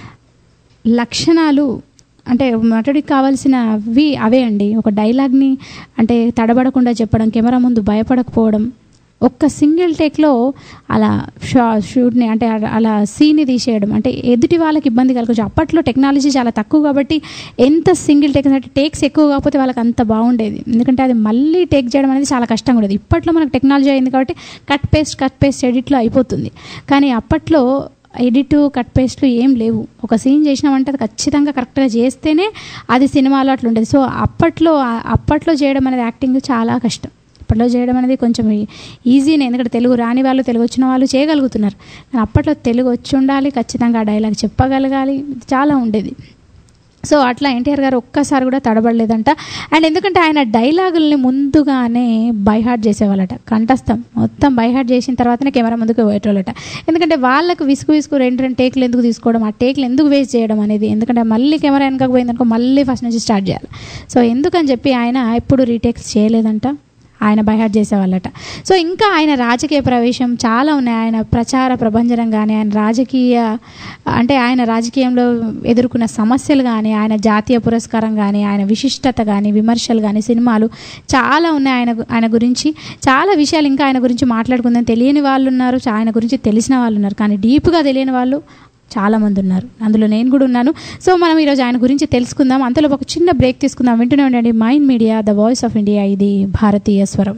లక్షణాలు అంటే నటుడికి కావాల్సినవి అవే అండి ఒక డైలాగ్ని అంటే తడబడకుండా చెప్పడం కెమెరా ముందు భయపడకపోవడం ఒక్క సింగిల్ టేక్లో అలా షా షూట్ని అంటే అలా- అలా సీన్ని తీసేయడం అంటే ఎదుటి వాళ్ళకి ఇబ్బంది కలగచ్చు అప్పట్లో టెక్నాలజీ చాలా తక్కువ కాబట్టి ఎంత సింగిల్ టేక్ అంటే టేక్స్ ఎక్కువ కాకపోతే వాళ్ళకి అంత బాగుండేది ఎందుకంటే అది మళ్ళీ టేక్ చేయడం అనేది చాలా కష్టంగా ఉండేది ఇప్పట్లో మనకు టెక్నాలజీ అయింది కాబట్టి కట్ పేస్ట్ కట్ పేస్ట్ ఎడిట్లో అయిపోతుంది కానీ అప్పట్లో ఎడిట్ కట్ పేస్ట్లు ఏం లేవు ఒక సీన్ చేసినామంటే అది ఖచ్చితంగా కరెక్ట్గా చేస్తేనే అది సినిమాలో అట్లా ఉండేది సో అప్పట్లో అప్పట్లో చేయడం అనేది యాక్టింగ్ చాలా కష్టం ఇప్పట్లో చేయడం అనేది కొంచెం ఈజీనే ఎందుకంటే తెలుగు రాని వాళ్ళు తెలుగు వచ్చిన వాళ్ళు చేయగలుగుతున్నారు కానీ అప్పట్లో తెలుగు వచ్చి ఉండాలి ఖచ్చితంగా ఆ డైలాగ్ చెప్పగలగాలి ఇది చాలా ఉండేది సో అట్లా ఎన్టీఆర్ గారు ఒక్కసారి కూడా తడబడలేదంట అండ్ ఎందుకంటే ఆయన డైలాగుల్ని ముందుగానే బైహార్ట్ చేసేవాళ్ళట కంఠస్థం మొత్తం బైహార్ట్ చేసిన తర్వాతనే కెమెరా ముందుకు పోయేటోళ్ళట ఎందుకంటే వాళ్ళకు విసుగు విసుగు రెండు రెండు టేక్లు ఎందుకు తీసుకోవడం ఆ టేక్లు ఎందుకు వేస్ట్ చేయడం అనేది ఎందుకంటే మళ్ళీ కెమెరా వెనకకు పోయిందనుకో మళ్ళీ ఫస్ట్ నుంచి స్టార్ట్ చేయాలి సో ఎందుకని చెప్పి ఆయన ఎప్పుడు రీటేక్స్ చేయలేదంట ఆయన బైహార్ట్ చేసేవాళ్ళట సో ఇంకా ఆయన రాజకీయ ప్రవేశం చాలా ఉన్నాయి ఆయన ప్రచార ప్రభంజనం కానీ ఆయన రాజకీయ అంటే ఆయన రాజకీయంలో ఎదుర్కొన్న సమస్యలు కానీ ఆయన జాతీయ పురస్కారం కానీ ఆయన విశిష్టత కానీ విమర్శలు కానీ సినిమాలు చాలా ఉన్నాయి ఆయన గు- ఆయన గురించి చాలా విషయాలు ఇంకా ఆయన గురించి మాట్లాడుకుందాం తెలియని వాళ్ళు ఉన్నారు చా- ఆయన గురించి తెలిసిన వాళ్ళు ఉన్నారు కానీ డీప్గా తెలియని వాళ్ళు చాలామంది ఉన్నారు అందులో నేను కూడా ఉన్నాను సో మనం ఈరోజు ఆయన గురించి తెలుసుకుందాం అంతలో ఒక చిన్న బ్రేక్ తీసుకుందాం వింటూనే ఉండండి mind media the voice of India ఇది భారతీయ స్వరం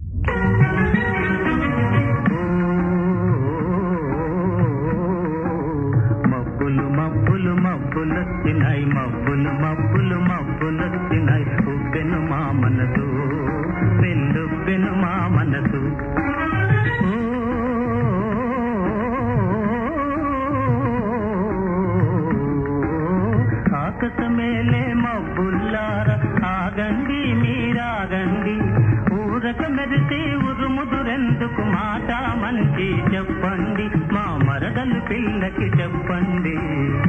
మబ్బులు మబ్బులు మబ్బులొచ్చినాయి మబ్బులు మబ్బులు మబ్బులొచ్చినాయి ఉప్పెను మా మనసు పెళ్ళుప్పెను మా మనసు ఓ, ఆకాశమేలే మబ్బుల్లార ఆగండి మీరాగండి ఊరక మెరిసి ఉరుముదురెందుకు మాట మంచి చెప్పండి మా మరదలు పిల్లకి చెప్పండి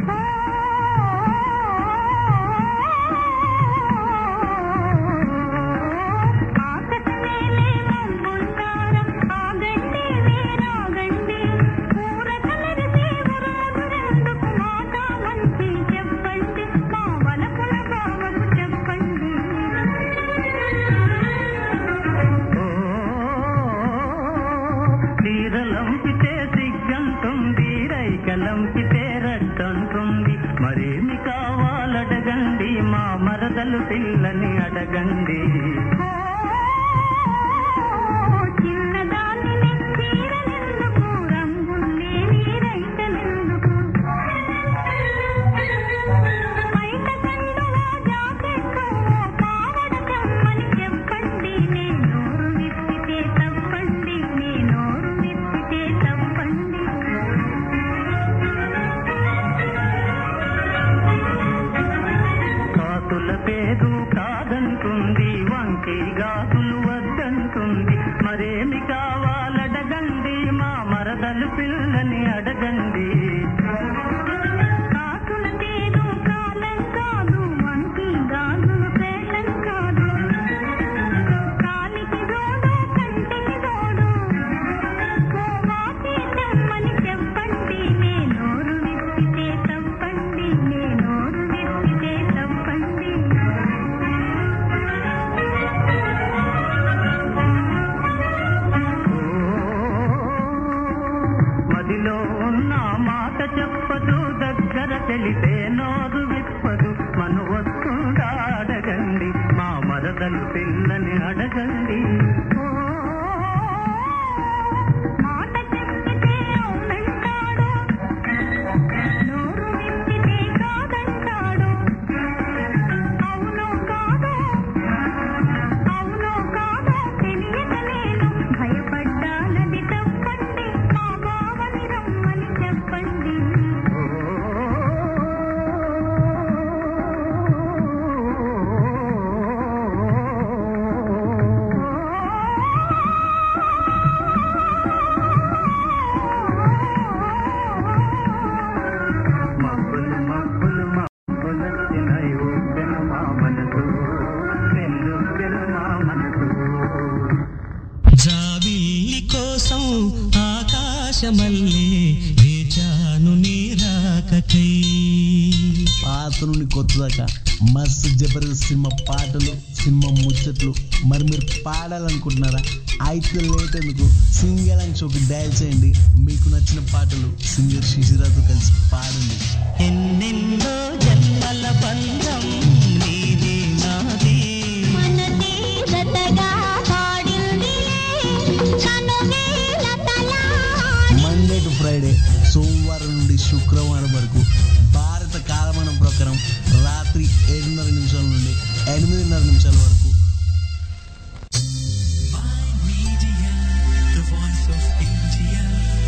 ఆకాశమేలే మబ్బుల్లార ఆగండి వీరాగండి ఊరక మెరిసి ఉరుముదురెందుకు మాట మంచి చెప్పండి మా వలపుల బావకు చెప్పండి రంగంటుంది రలంపితే సిగ్గంటుంది రైకలంపితే రట్టంటుంది మరేమి కావాలడగండి మా మరదలు పిల్లని అడగండి చిన్నదాన్ని చీరలెందుకు రంగుల్ని నీరైతలెందుకు బయట కండువా జాకెట్టు పావడ కమ్మని చెప్పండి నే నోరు విప్పితే తప్పండి నే నోరు విప్పితే తప్పండి కాతుల పేరు కాదంటుంది వంకి గాజులు వద్దంటుంది మరేమి కావాలడగండి మా మరదలు పిల్లని అడగండి కాకుల తీరు కాలం కాదు వంకి గాజులు పేలం కాదు కాలికి రోడు కంటికి రోడు కోవాకి తెమ్మని చెప్పండి నే నోరు విప్పితే తప్పండి నే నోరు విప్పితే తప్పండి మదిలో ఉన్న మాట చెప్పదు దగ్గర తెలితే నోరు విప్పదు మను వస్తుందా అడగండి మా మరదలు పిల్లని అడగండి మాట చెప్పితే అవునంటాడు నోరు విప్పితే కాదంటాడు అవునో కాదో అవునో కాదో తెలియక నేను భయపడ్డానది తప్పండి మా బావని రమ్మని చెప్పండి మబ్బులు మబ్బులు మబ్బులొచ్చినాయి ఊపెను మా మనసు వెల్లుప్పెను మా మనసు జాబిల్లి కోసం ఆకాశమల్లే వేచాను నీరాకకై పాత నుండి కొత్త దాకా మస్తు జబర్దస్త్ సినిమా పాటలు సినిమా ముచ్చట్లు మరి మీరు పాడాలనుకుంటున్నారా అయితే లేట్ ఎందుకు సింగల్ అండ్ షోకి డయల్ చేయండి మీకు నచ్చిన పాటలు సింగర్ శిశిరాతో కలిసి పాడండి ఎన్నెన్నో జన్మల బంధం నీది నాది మనదే జతగా పాడిందిలే కనువేల తలాడి మండే టు ఫ్రైడే సోమవారం నుండి శుక్రవారం వరకు భారత కాలమానం ప్రకారం రాత్రి ఏడున్నర నిమిషాల నుండి ఎనిమిదిన్నర నిమిషాల వరకు The voice of India.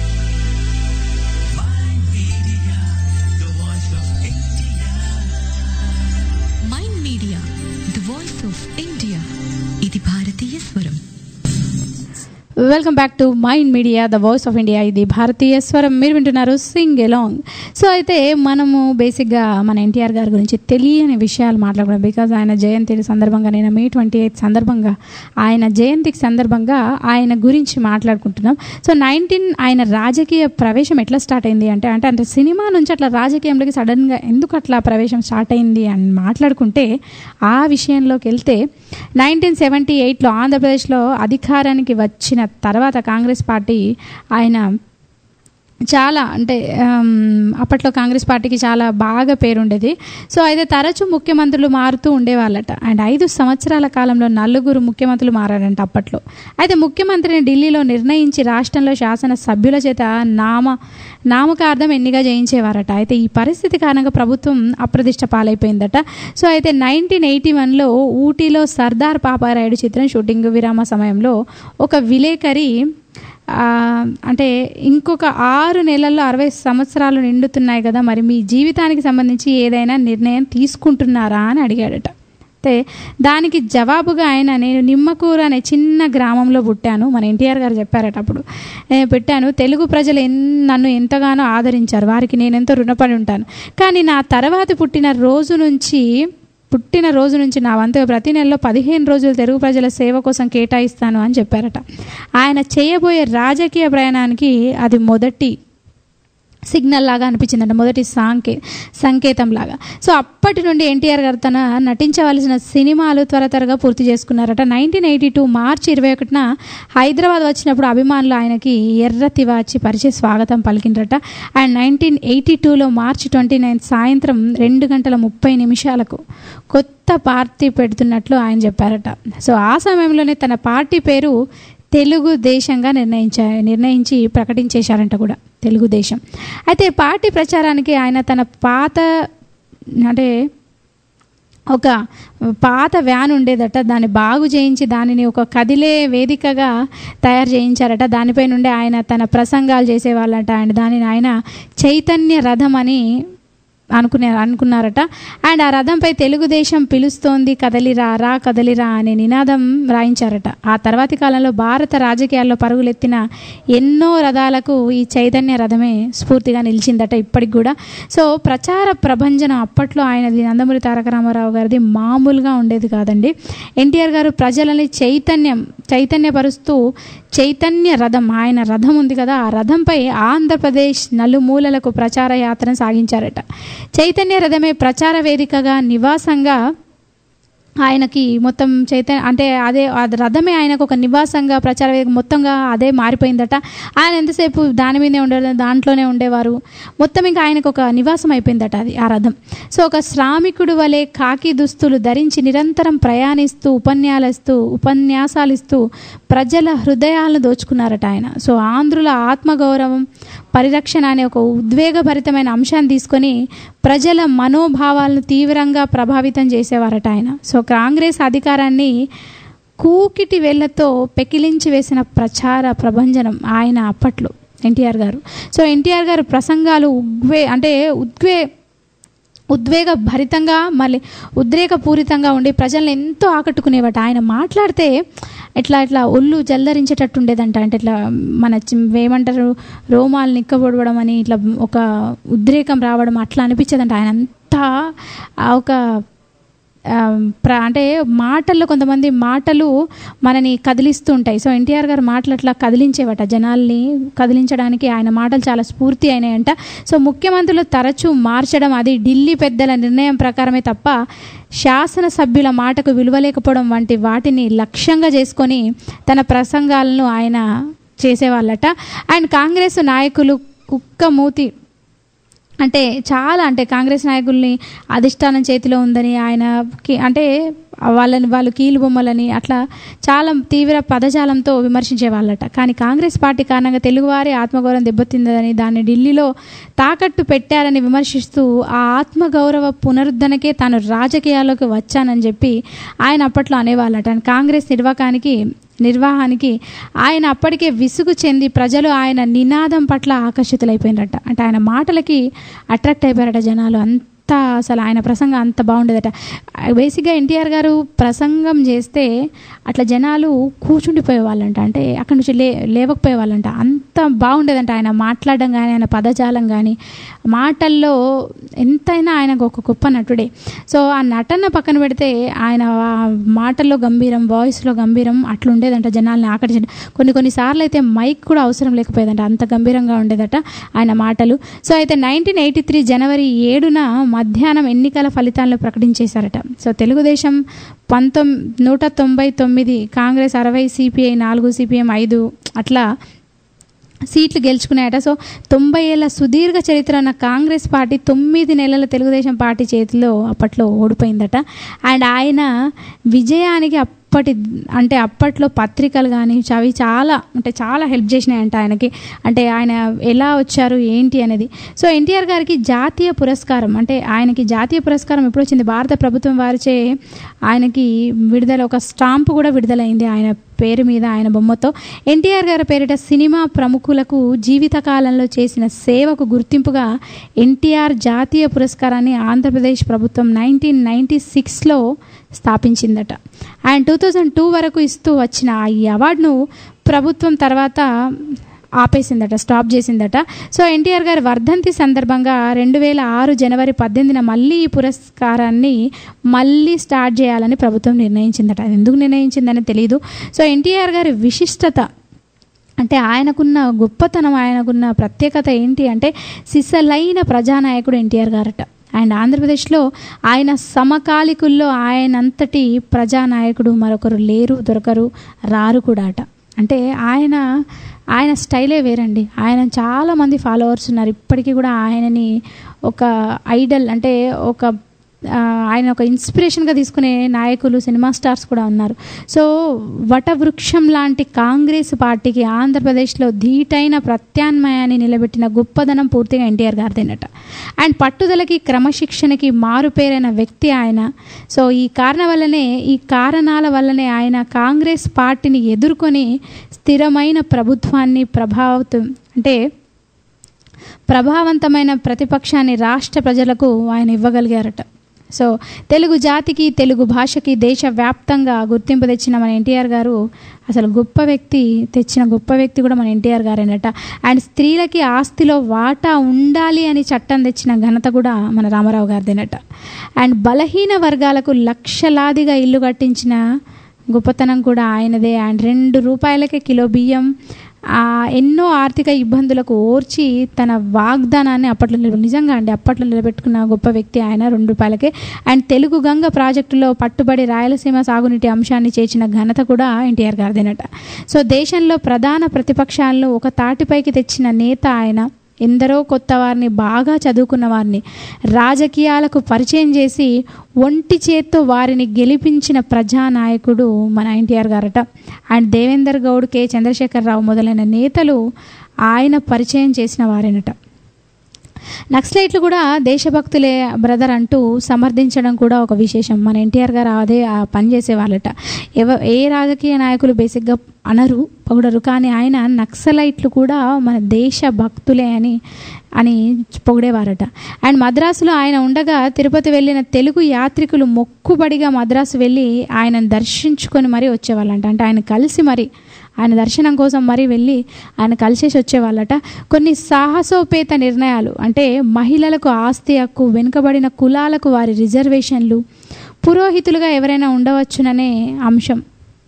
My media, the voice of India. Mind media the voice of India ఇది భారతీయ స్వరం welcome back to mind media the voice of India ఇది భారతీయ స్వరం మీరు వింటున్నారు సింగ్ ఎలాంగ్ సో అయితే మనము బేసిక్గా మన ఎన్టీఆర్ గారి గురించి తెలియని విషయాలు మాట్లాడుకున్నాం బికాజ్ ఆయన జయంతి సందర్భంగా నేను మే ట్వంటీ ఎయిత్ సందర్భంగా ఆయన జయంతికి సందర్భంగా ఆయన గురించి మాట్లాడుకుంటున్నాం సో నైన్టీన్ ఆయన రాజకీయ ప్రవేశం ఎట్లా స్టార్ట్ అయింది అంటే అంటే అంటే సినిమా నుంచి అట్లా రాజకీయంలోకి సడన్గా ఎందుకు అట్లా ప్రవేశం స్టార్ట్ అయింది అని మాట్లాడుకుంటే ఆ విషయంలోకి వెళ్తే నైన్టీన్ సెవెంటీ ఎయిట్లో ఆంధ్రప్రదేశ్లో అధికారానికి వచ్చిన తర్వాత కాంగ్రెస్ పార్టీ ఆయన చాలా అంటే ఆమ్, అప్పట్లో కాంగ్రెస్ పార్టీకి చాలా బాగా పేరుండేది సో అయితే తరచూ ముఖ్యమంత్రులు మారుతూ ఉండేవాళ్ళట అండ్ ఐదు సంవత్సరాల కాలంలో నలుగురు ముఖ్యమంత్రులు మారారంట అప్పట్లో అయితే ముఖ్యమంత్రిని ఢిల్లీలో నిర్ణయించి రాష్ట్రంలో శాసన సభ్యుల చేత నామ నామకార్థం ఎన్నిక చేయించేవారట అయితే ఈ పరిస్థితి కారణంగా ప్రభుత్వం అప్రదిష్ట పాలైపోయిందట సో అయితే నైన్టీన్ ఎయిటీ వన్లో ఊటీలో సర్దార్ పాపారాయుడు చిత్రం షూటింగ్ విరామ సమయంలో ఒక విలేకరి ఆ, అంటే ఇంకొక ఆరు నెలల్లో అరవై సంవత్సరాలు నిండుతున్నాయి కదా మరి మీ జీవితానికి సంబంధించి ఏదైనా నిర్ణయం తీసుకుంటున్నారా అని అడిగాడట అయితే దానికి జవాబుగా ఆయన నేను నిమ్మకూరు అనే చిన్న గ్రామంలో పుట్టాను మన ఎన్టీఆర్ గారు చెప్పారట అప్పుడు "నేను పెట్టాను తెలుగు ప్రజలు ఎన్ నన్ను ఎంతగానో ఆదరించారు వారికి నేను ఎంతో రుణపడి ఉంటాను కానీ నా తర్వాత పుట్టిన రోజు నుంచి పుట్టిన రోజు నుంచి నా వంతు ప్రతి నెలలో పదిహేను రోజులు తెలుగు ప్రజల సేవ కోసం కేటాయిస్తాను అని చెప్పారట ఆయన చేయబోయే రాజకీయ ప్రయాణానికి అది మొదటి సిగ్నల్ లాగా అనిపించిందంట మొదటి సాంకే సంకేతం లాగా సో అప్పటి నుండి ఎన్టీఆర్ గారు తన నటించవలసిన సినిమాలు త్వర త్వరగా పూర్తి చేసుకున్నారట నైన్టీన్ ఎయిటీ టూ మార్చి ఇరవై ఒకటిన హైదరాబాద్ వచ్చినప్పుడు అభిమానులు ఆయనకి ఎర్ర తివాచి పరిచయ స్వాగతం పలికిండ్రట అండ్ నైన్టీన్ ఎయిటీ టూలో మార్చి ట్వంటీ నైన్త్ సాయంత్రం రెండు గంటల ముప్పై నిమిషాలకు కొత్త పార్టీ పెడుతున్నట్లు ఆయన చెప్పారట సో ఆ సమయంలోనే తన పార్టీ పేరు తెలుగు దేశంగా నిర్ణయించా నిర్ణయించి ప్రకటించేశారంట కూడా తెలుగుదేశం అయితే పార్టీ ప్రచారానికి ఆయన తన పాత అంటే ఒక పాత వ్యాన్ ఉండేదట దాన్ని బాగు చేయించి దానిని ఒక కదిలే వేదికగా తయారు చేయించారట దానిపై నుండి ఆయన తన ప్రసంగాలు చేసేవాళ్ళట అండ్ దానిని ఆయన చైతన్య రథం అని అనుకునే అనుకున్నారట అండ్ ఆ రథంపై తెలుగుదేశం పిలుస్తోంది కదలిరా రా కదలిరా అనే నినాదం రాయించారట ఆ తర్వాతి కాలంలో భారత రాజకీయాల్లో పరుగులెత్తిన ఎన్నో రథాలకు ఈ చైతన్య రథమే స్ఫూర్తిగా నిలిచిందట ఇప్పటికి కూడా సో ప్రచార ప్రభంజనం అప్పట్లో ఆయనది నందమూరి తారక రామారావు గారిది మామూలుగా ఉండేది కాదండి ఎన్టీఆర్ గారు ప్రజలని చైతన్యం చైతన్యపరుస్తూ చైతన్య రథం ఆయన రథం ఉంది కదా ఆ రథంపై ఆంధ్రప్రదేశ్ నలుమూలలకు ప్రచార యాత్రను సాగించారట చైతన్య రథమే ప్రచార వేదికగా నివాసంగా ఆయనకి మొత్తం చైతన్య అంటే అదే అది రథమే ఆయనకు ఒక నివాసంగా ప్రచార వేదిక మొత్తంగా అదే మారిపోయిందట ఆయన ఎంతసేపు దాని మీదే ఉండే దాంట్లోనే ఉండేవారు మొత్తం ఇంకా ఆయనకు ఒక నివాసం అయిపోయిందట అది ఆ రథం సో ఒక శ్రామికుడు వలె కాకి దుస్తులు ధరించి నిరంతరం ప్రయాణిస్తూ ఉపన్యాసిస్తూ ఉపన్యాసాలు ఇస్తూ ప్రజల హృదయాలను దోచుకున్నారట ఆయన సో ఆంధ్రుల ఆత్మగౌరవం పరిరక్షణ అనే ఒక ఉద్వేగభరితమైన అంశాన్ని తీసుకొని ప్రజల మనోభావాలను తీవ్రంగా ప్రభావితం చేసేవారట ఆయన సో కాంగ్రెస్ అధికారాన్ని కూకిటి వేళ్లతో పెకిలించి వేసిన ప్రచార ప్రభంజనం ఆయన అప్పట్లో ఎన్టీఆర్ గారు సో ఎన్టీఆర్ గారు ప్రసంగాలు ఉద్వే అంటే ఉద్వే ఉద్వేగ భరితంగా మళ్ళీ ఉద్రేకపూరితంగా ఉండి ప్రజల్ని ఎంతో ఆకట్టుకునేవట ఆయన మాట్లాడితే ఇట్లా ఇట్లా ఒళ్ళు జల్లరించేటట్టు ఉండేదంట అంటే ఇట్లా మన చి- ఏమంటారు రోమాలు నిక్కబొడవడం అని ఇట్లా ఒక ఉద్రేకం రావడం అట్లా అనిపించేదంట ఆయన అంతా ఆ ఒక ఆ, ప్ర అంటే మాటల్లో కొంతమంది మాటలు మనని కదిలిస్తూ ఉంటాయి సో ఎన్టీఆర్ గారు మాటలు అట్లా కదిలించేవట జనాల్ని కదిలించడానికి ఆయన మాటలు చాలా స్ఫూర్తి అయినాయంట సో ముఖ్యమంత్రులు తరచూ మార్చడం అది ఢిల్లీ పెద్దల నిర్ణయం ప్రకారమే తప్ప శాసనసభ్యుల మాటకు విలువ లేకపోవడం వంటి వాటిని లక్ష్యంగా చేసుకొని తన ప్రసంగాలను ఆయన చేసేవాళ్ళట అండ్ కాంగ్రెస్ నాయకులు కుక్క మూతి అంటే చాలా అంటే కాంగ్రెస్ నాయకుల్ని అధిష్టానం చేతిలో ఉందని ఆయనకి అంటే వాళ్ళని వాళ్ళు కీలు బొమ్మలని అట్లా చాలా తీవ్ర పదజాలంతో విమర్శించే వాళ్ళట కానీ కాంగ్రెస్ పార్టీ కారణంగా తెలుగువారి ఆత్మగౌరవం దెబ్బతిందని దాన్ని ఢిల్లీలో తాకట్టు పెట్టారని విమర్శిస్తూ ఆ ఆత్మగౌరవ పునరుద్ధరణకే తాను రాజకీయాల్లోకి వచ్చానని చెప్పి ఆయన అప్పట్లో అనేవాళ్ళట అండ్ కాంగ్రెస్ నిర్వాకానికి నిర్వాహానికి ఆయన అప్పటికే విసుగు చెంది ప్రజలు ఆయన నినాదం పట్ల ఆకర్షితులైపోయినరట అంటే ఆయన మాటలకి అట్రాక్ట్ అయిపోయారట జనాలు అంత అసలు ఆయన ప్రసంగం అంత బాగుండేదట బేసిక్గా ఎన్టీఆర్ గారు ప్రసంగం చేస్తే అట్లా జనాలు కూర్చుండిపోయే వాళ్ళంట అంటే అక్కడి నుంచి లే లేవకపోయే వాళ్ళంట అంత బాగుండేదంట ఆయన మాట్లాడడం కానీ ఆయన పదజాలం కానీ మాటల్లో ఎంతైనా ఆయనకు ఒక గొప్ప నటుడే సో ఆ నటన పక్కన పెడితే ఆయన ఆ మాటల్లో గంభీరం వాయిస్లో గంభీరం అట్లా ఉండేదంట జనాల్ని ఆకర్షించ కొన్ని కొన్నిసార్లు అయితే మైక్ కూడా అవసరం లేకపోయేదంట అంత గంభీరంగా ఉండేదట ఆయన మాటలు సో అయితే నైన్టీన్ ఎయిటీ త్రీ జనవరి ఏడున మధ్యాహ్నం ఎన్నికల ఫలితాలను ప్రకటించేశారట సో తెలుగుదేశం పంతొమ్ నూట తొంభై తొమ్మిది కాంగ్రెస్ అరవై సిపిఐ నాలుగు సిపిఎం ఐదు అట్లా సీట్లు గెలుచుకున్నాయట సో తొంభై ఏళ్ళ సుదీర్ఘ చరిత్ర ఉన్న కాంగ్రెస్ పార్టీ తొమ్మిది నెలల తెలుగుదేశం పార్టీ చేతిలో అప్పట్లో ఓడిపోయిందట అండ్ ఆయన విజయానికి అప్పటి అంటే అప్పట్లో పత్రికలు కానీ అవి చాలా అంటే చాలా హెల్ప్ చేసినాయంట ఆయనకి అంటే ఆయన ఎలా వచ్చారు ఏంటి అనేది సో ఎన్టీఆర్ గారికి జాతీయ పురస్కారం అంటే ఆయనకి జాతీయ పురస్కారం ఎప్పుడు వచ్చింది భారత ప్రభుత్వం వారిచే ఆయనకి విడుదల ఒక స్టాంపు కూడా విడుదలైంది ఆయన పేరు మీద ఆయన బొమ్మతో ఎన్టీఆర్ గారి పేరిట సినిమా ప్రముఖులకు జీవితకాలంలో చేసిన సేవకు గుర్తింపుగా ఎన్టీఆర్ జాతీయ పురస్కారాన్ని ఆంధ్రప్రదేశ్ ప్రభుత్వం నైన్టీన్ నైంటీ సిక్స్లో స్థాపించిందట అండ్ టూ థౌజండ్ టూ వరకు ఇస్తూ వచ్చిన ఈ అవార్డును ప్రభుత్వం తర్వాత ఆపేసిందట స్టాప్ చేసిందట సో ఎన్టీఆర్ గారి వర్ధంతి సందర్భంగా రెండు వేల ఆరు జనవరి పద్దెనిమిదిన మళ్ళీ ఈ పురస్కారాన్ని మళ్ళీ స్టార్ట్ చేయాలని ప్రభుత్వం నిర్ణయించిందట అది ఎందుకు నిర్ణయించిందని తెలియదు సో ఎన్టీఆర్ గారి విశిష్టత అంటే ఆయనకున్న గొప్పతనం ఆయనకున్న ప్రత్యేకత ఏంటి అంటే సిసలైన ప్రజానాయకుడు ఎన్టీఆర్ గారట అండ్ ఆంధ్రప్రదేశ్లో ఆయన సమకాలికుల్లో ఆయనంతటి ప్రజానాయకుడు మరొకరు లేరు దొరకరు రారు కూడా అట అంటే ఆయన ఆయన స్టైలే వేరండి ఆయన చాలామంది ఫాలోవర్స్ ఉన్నారు ఇప్పటికీ కూడా ఆయనని ఒక ఐడల్ అంటే ఒక ఆ, ఆయన ఒక ఇన్స్పిరేషన్గా తీసుకునే నాయకులు సినిమా స్టార్స్ కూడా ఉన్నారు సో వటవృక్షం లాంటి కాంగ్రెస్ పార్టీకి ఆంధ్రప్రదేశ్లో ధీటైన ప్రత్యామ్నాయాన్ని నిలబెట్టిన గొప్పదనం పూర్తిగా ఎన్టీఆర్ గారిదేనట అండ్ పట్టుదలకి క్రమశిక్షణకి మారుపేరైన వ్యక్తి ఆయన సో ఈ కారణం వల్లనే ఈ కారణాల వల్లనే ఆయన కాంగ్రెస్ పార్టీని ఎదుర్కొని స్థిరమైన ప్రభుత్వాన్ని ప్రభావితం అంటే ప్రభావవంతమైన ప్రతిపక్షాన్ని రాష్ట్ర ప్రజలకు ఆయన ఇవ్వగలిగారట సో తెలుగు జాతికి తెలుగు భాషకి దేశవ్యాప్తంగా గుర్తింపు తెచ్చిన మన ఎన్టీఆర్ గారు అసలు గొప్ప వ్యక్తి తెచ్చిన గొప్ప వ్యక్తి కూడా మన ఎన్టీఆర్ గారేనట అండ్ స్త్రీలకి ఆస్తిలో వాటా ఉండాలి అని చట్టం తెచ్చిన ఘనత కూడా మన రామారావు గారిదేనట అండ్ బలహీన వర్గాలకు లక్షలాదిగా ఇల్లు కట్టించిన గొప్పతనం కూడా ఆయనదే అండ్ రెండు రూపాయలకే కిలో బియ్యం ఆ, ఎన్నో ఆర్థిక ఇబ్బందులకు ఓర్చి తన వాగ్దానాన్ని అప్పట్లో నిలబె నిజంగా అండి అప్పట్లో నిలబెట్టుకున్న గొప్ప వ్యక్తి ఆయన రెండు రూపాయలకే అండ్ తెలుగు గంగ ప్రాజెక్టులో పట్టుబడి రాయలసీమ సాగునీటి అంశాన్ని చేర్చిన ఘనత కూడా ఎన్టీఆర్ గారిదేనట సో దేశంలో ప్రధాన ప్రతిపక్షాలను ఒక తాటిపైకి తెచ్చిన నేత ఆయన ఎందరో కొత్త వారిని బాగా చదువుకున్న వారిని రాజకీయాలకు పరిచయం చేసి ఒంటి చేత్తో వారిని గెలిపించిన ప్రజానాయకుడు మన ఎన్టీఆర్ గారట అండ్ దేవేందర్ గౌడ్ కె చంద్రశేఖరరావు మొదలైన నేతలు ఆయన పరిచయం చేసిన వారేనట నక్సలైట్లు కూడా దేశభక్తులే బ్రదర్ అంటూ సమర్థించడం కూడా ఒక విశేషం మన ఎన్టీఆర్ గారు అదే ఆ పని చేసేవాళ్ళట ఎవ ఏ రాజకీయ నాయకులు బేసిక్గా అనరు పొగడరు కానీ ఆయన నక్సలైట్లు కూడా మన దేశ భక్తులే అని అని పొగిడేవారట అండ్ మద్రాసులో ఆయన ఉండగా తిరుపతి వెళ్ళిన తెలుగు యాత్రికులు మొక్కుబడిగా మద్రాసు వెళ్ళి ఆయనను దర్శించుకొని మరీ వచ్చేవాళ్ళంట అంటే ఆయన కలిసి మరి ఆయన దర్శనం కోసం మరీ వెళ్ళి ఆయన కలిసేసి వచ్చేవాళ్ళట కొన్ని సాహసోపేత నిర్ణయాలు అంటే మహిళలకు ఆస్తి హక్కు వెనుకబడిన కులాలకు వారి రిజర్వేషన్లు పురోహితులుగా ఎవరైనా ఉండవచ్చుననే అంశం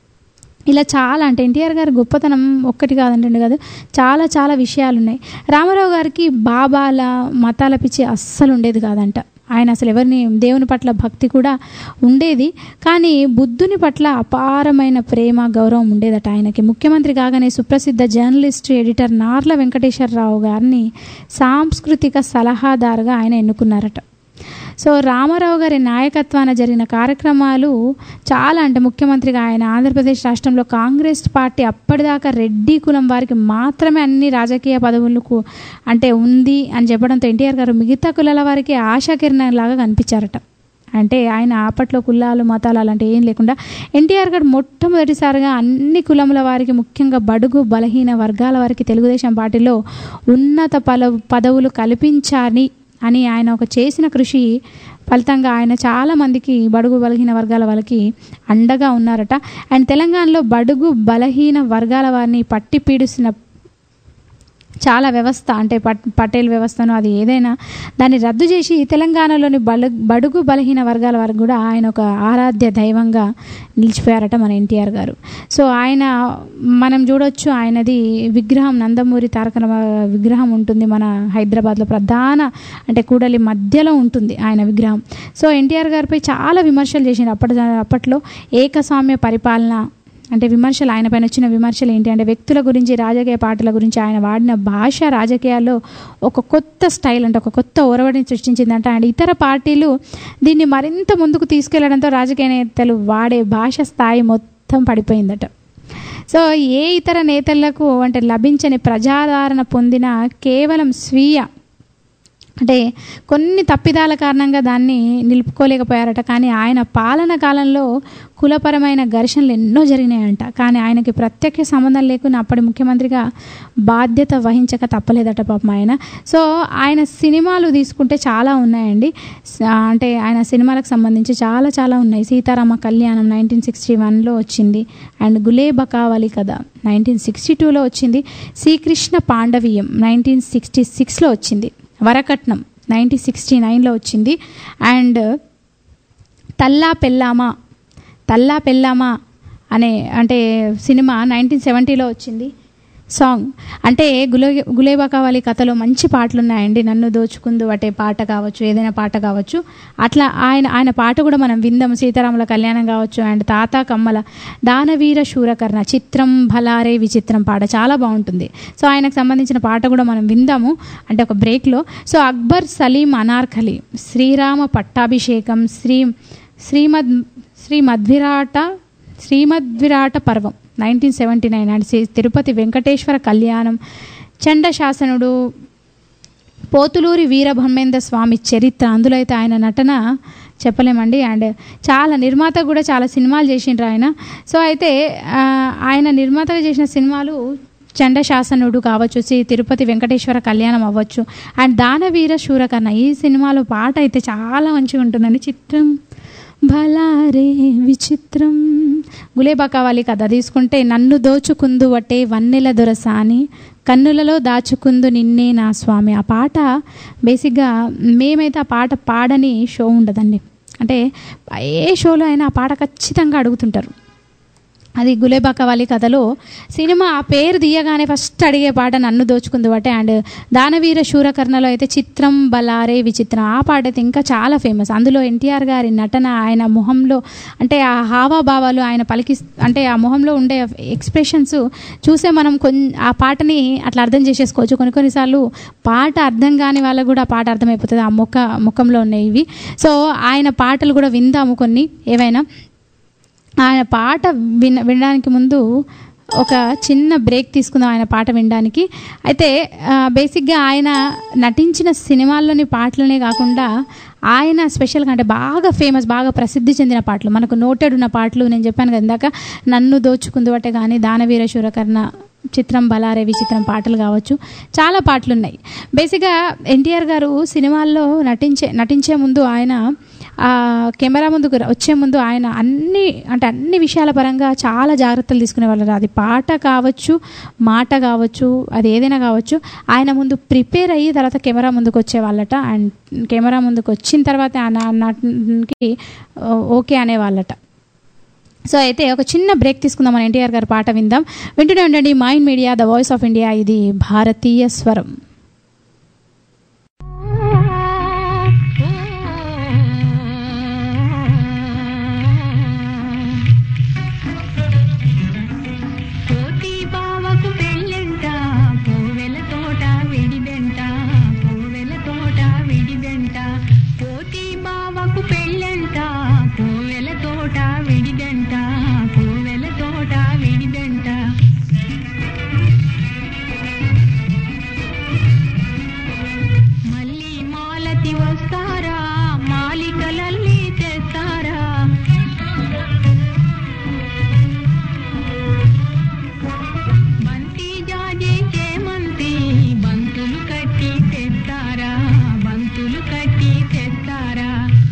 ఇలా చాలా అంటే ఎన్టీఆర్ గారి గొప్పతనం ఒక్కటి కాదంటే కాదు చాలా చాలా విషయాలు ఉన్నాయి రామారావు గారికి బాబాల మతాల పిచ్చి అస్సలు ఉండేది కాదంట ఆయన అసలు ఎవరిని దేవుని పట్ల భక్తి కూడా ఉండేది కానీ బుద్ధుని పట్ల అపారమైన ప్రేమ గౌరవం ఉండేదట ఆయనకి ముఖ్యమంత్రి కాగానే సుప్రసిద్ధ జర్నలిస్ట్ ఎడిటర్ నార్ల వెంకటేశ్వరరావు గారిని సాంస్కృతిక సలహాదారుగా ఆయన ఎన్నుకున్నారట సో రామారావు గారి నాయకత్వాన జరిగిన కార్యక్రమాలు చాలా అంటే ముఖ్యమంత్రిగా ఆయన ఆంధ్రప్రదేశ్ రాష్ట్రంలో కాంగ్రెస్ పార్టీ అప్పటిదాకా రెడ్డి కులం వారికి మాత్రమే అన్ని రాజకీయ పదవులకు అంటే ఉంది అని చెప్పడంతో ఎన్టీఆర్ గారు మిగతా కులాల వారికి ఆశాకిరణంలాగా కనిపించారట అంటే ఆయన అప్పట్లో కులాలు మతాలు అలాంటి ఏం లేకుండా ఎన్టీఆర్ గారు మొట్టమొదటిసారిగా అన్ని కులముల వారికి ముఖ్యంగా బడుగు బలహీన వర్గాల వారికి తెలుగుదేశం పార్టీలో ఉన్నత పల పదవులు కల్పించాలి అని ఆయన ఒక చేసిన కృషి ఫలితంగా ఆయన చాలా మందికి బడుగు బలహీన వర్గాల వాళ్ళకి అండగా ఉన్నారట అండ్ తెలంగాణలో బడుగు బలహీన వర్గాల వారిని పట్టి పీడిస్తున్న చాలా వ్యవస్థ అంటే పట్ పటేల్ వ్యవస్థను అది ఏదైనా దాన్ని రద్దు చేసి తెలంగాణలోని బలు బడుగు బలహీన వర్గాల వరకు కూడా ఆయన ఒక ఆరాధ్య దైవంగా నిలిచిపోయారట మన ఎన్టీఆర్ గారు సో ఆయన మనం చూడొచ్చు ఆయనది విగ్రహం నందమూరి తారక రామ విగ్రహం ఉంటుంది మన హైదరాబాద్లో ప్రధాన అంటే కూడలి మధ్యలో ఉంటుంది ఆయన విగ్రహం సో ఎన్టీఆర్ గారిపై చాలా విమర్శలు చేసిండు అప్పటి అప్పట్లో ఏకస్వామ్య పరిపాలన అంటే విమర్శలు ఆయన పైన వచ్చిన విమర్శలు ఏంటి అంటే వ్యక్తుల గురించి రాజకీయ పార్టీల గురించి ఆయన వాడిన భాష రాజకీయాల్లో ఒక కొత్త స్టైల్ అంటే ఒక కొత్త ఒరవడిని సృష్టించిందంట అండ్ ఇతర పార్టీలు దీన్ని మరింత ముందుకు తీసుకెళ్లడంతో రాజకీయ నేతలు వాడే భాష స్థాయి మొత్తం పడిపోయిందట సో ఏ ఇతర నేతలకు అంటే లభించని ప్రజాదరణ పొందిన కేవలం స్వీయ అంటే కొన్ని తప్పిదాల కారణంగా దాన్ని నిలుపుకోలేకపోయారట కానీ ఆయన పాలన కాలంలో కులపరమైన ఘర్షణలు ఎన్నో జరిగినాయంట కానీ ఆయనకి ప్రత్యక్ష సంబంధం లేకుండా అప్పటి ముఖ్యమంత్రిగా బాధ్యత వహించక తప్పలేదట పాపం ఆయన సో ఆయన సినిమాలు తీసుకుంటే చాలా ఉన్నాయండి స- అంటే ఆయన సినిమాలకు సంబంధించి చాలా చాలా ఉన్నాయి సీతారామ కళ్యాణం నైన్టీన్ సిక్స్టీ వన్లో వచ్చింది అండ్ గులే బకావలి కథ నైన్టీన్ సిక్స్టీ టూలో వచ్చింది శ్రీకృష్ణ పాండవీయం నైన్టీన్ సిక్స్టీ సిక్స్లో వచ్చింది వరకట్నం నైన్టీన్ సిక్స్టీ నైన్లో వచ్చింది అండ్ తల్లా పెల్లామా తల్లా పెల్లామా అనే అంటే సినిమా నైన్టీన్ సెవెంటీలో వచ్చింది సాంగ్ అంటే గులే గులేబా కావాలి కథలో మంచి పాటలు ఉన్నాయండి నన్ను దోచుకుందు అటే పాట కావచ్చు ఏదైనా పాట కావచ్చు అట్లా ఆయన ఆయన పాట కూడా మనం విందాం సీతారాముల కళ్యాణం కావచ్చు అండ్ తాత కమ్మల దానవీర శూరకర్ణ చిత్రం భలారే విచిత్రం పాట చాలా బాగుంటుంది సో ఆయనకు సంబంధించిన పాట కూడా మనం విందాము అంటే ఒక బ్రేక్లో సో అక్బర్ సలీం అనార్కలి శ్రీరామ పట్టాభిషేకం శ్రీ శ్రీమద్ శ్రీ మధ్విరాట Srimad Virata Parvam nineteen seventy nine and Sri Tirupati Venkateswara Kalyanam Chandasasanudu Pothuluri Veerabrahmendra స్వామి చరిత్ర అందులో అయితే ఆయన నటన చెప్పలేమండి అండ్ చాలా నిర్మాత కూడా చాలా సినిమాలు చేసిండ్రు ఆయన సో అయితే ఆ, ఆయన నిర్మాతగా చేసిన సినిమాలు చండశాసనుడు కావచ్చు శ్రీ తిరుపతి వెంకటేశ్వర కళ్యాణం అవ్వచ్చు అండ్ దానవీర శూరకర్ణ ఈ సినిమాలో పాట అయితే చాలా మంచిగా ఉంటుందండి చిత్రం భలారే విచిత్రం గులేబా కావాలి కథ తీసుకుంటే నన్ను దోచుకుందు వటే వన్నెల దొరసాని కన్నులలో దాచుకుందు నిన్నే నా స్వామి ఆ పాట బేసిక్గా మేమైతే ఆ పాట పాడని షో ఉండదండి అంటే ఏ షోలో అయినా ఆ పాట ఖచ్చితంగా అడుగుతుంటారు అది గులేబా కవాలి కథలో సినిమా ఆ పేరు తీయగానే ఫస్ట్ అడిగే పాట నన్ను దోచుకుంది బట్టే అండ్ దానవీర శూరకర్ణలో అయితే చిత్రం బలారే విచిత్రం ఆ పాట అయితే ఇంకా చాలా ఫేమస్ అందులో ఎన్టీఆర్ గారి నటన ఆయన మొహంలో అంటే ఆ హావాభావాలు ఆయన పలికి అంటే ఆ మొహంలో ఉండే ఎక్స్ప్రెషన్స్ చూసే మనం కొన్ ఆ పాటని అట్లా అర్థం చేసేసుకోవచ్చు కొన్ని కొన్నిసార్లు పాట అర్థం కాని వాళ్ళకు కూడా ఆ పాట అర్థమైపోతుంది ఆ ముఖ ముఖంలో ఉన్నాయి ఇవి సో ఆయన పాటలు కూడా విందాము కొన్ని ఏవైనా ఆయన పాట విన వినడానికి ముందు ఒక చిన్న బ్రేక్ తీసుకుందాం ఆయన పాట వినడానికి అయితే ఆ, బేసిక్గా ఆయన నటించిన సినిమాల్లోని పాటలనే కాకుండా ఆయన స్పెషల్గా అంటే బాగా ఫేమస్ బాగా ప్రసిద్ధి చెందిన పాటలు మనకు నోటెడ్ ఉన్న పాటలు నేను చెప్పాను కదా ఇందాక నన్ను దోచుకుందు అంటే కానీ దానవీర శూరకర్ణ చిత్రం బలారే విచిత్రం పాటలు కావచ్చు చాలా పాటలు ఉన్నాయి బేసిక్గా ఎన్టీఆర్ గారు సినిమాల్లో నటించే నటించే ముందు ఆయన ఆ కెమెరా ముందుకు ర- వచ్చే ముందు ఆయన అన్ని అంటే అన్ని విషయాల పరంగా చాలా జాగ్రత్తలు తీసుకునేవాళ్ళు అది పాట కావచ్చు మాట కావచ్చు అది ఏదైనా కావచ్చు ఆయన ముందు ప్రిపేర్ అయ్యి తర్వాత కెమెరా ముందుకు వచ్చేవాళ్ళట అండ్ కెమెరా ముందుకు వచ్చిన తర్వాత ఆ నా- నాటికి ఓకే అనేవాళ్ళట సో అయితే ఒక చిన్న బ్రేక్ తీసుకుందాం మన ఎన్టీఆర్ గారి పాట విందాం వింటూనే ఉండండి mind media the voice of India ఇది భారతీయ స్వరం కోతి బావకు పెళ్ళంట పూవెల తోట విడిదంట పూవెల తోట విడిదంట కోతి బావకు పెళ్ళంట పూవెల తోట విడిదంట పూవెల తోట విడిదంట మళ్ళీ మాలతి వస్తారా మాలికలల్లి తెస్తారా బంతి జాజి చేమంతి బంతులు కట్టి తెస్తారా బంతులు కట్టి తెస్తారా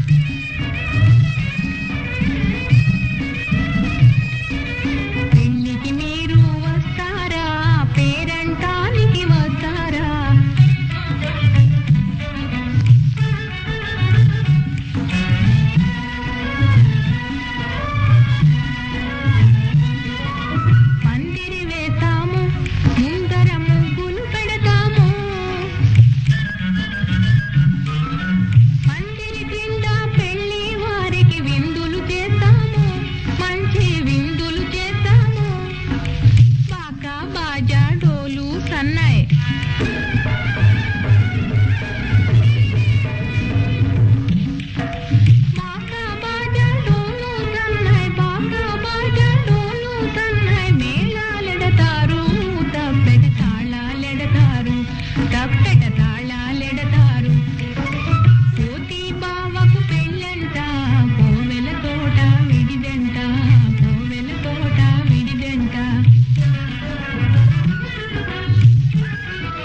పెళ్ళికి మీరు వస్తారా పేరంటానికి వస్తారా పందిరి వేస్తాము ముందర ముగ్గులు పెడతాము పందిరి కింద పెళ్లి వారికి విందులు చేస్తాము మంచి విందులు చేస్తాము బాకా బాజా డోలు సన్నాయి బాకా బాజా డోలు సన్నాయి బాకా బాజా డోలు సన్నాయి మేళాలెడతారు తప్పెట తాళాలెడతారు తప్పెట తాళాలెడతారు కోతి బావకు పెళ్ళంట కోవెల తోట విడిదంట కోవెల తోట విడిదంట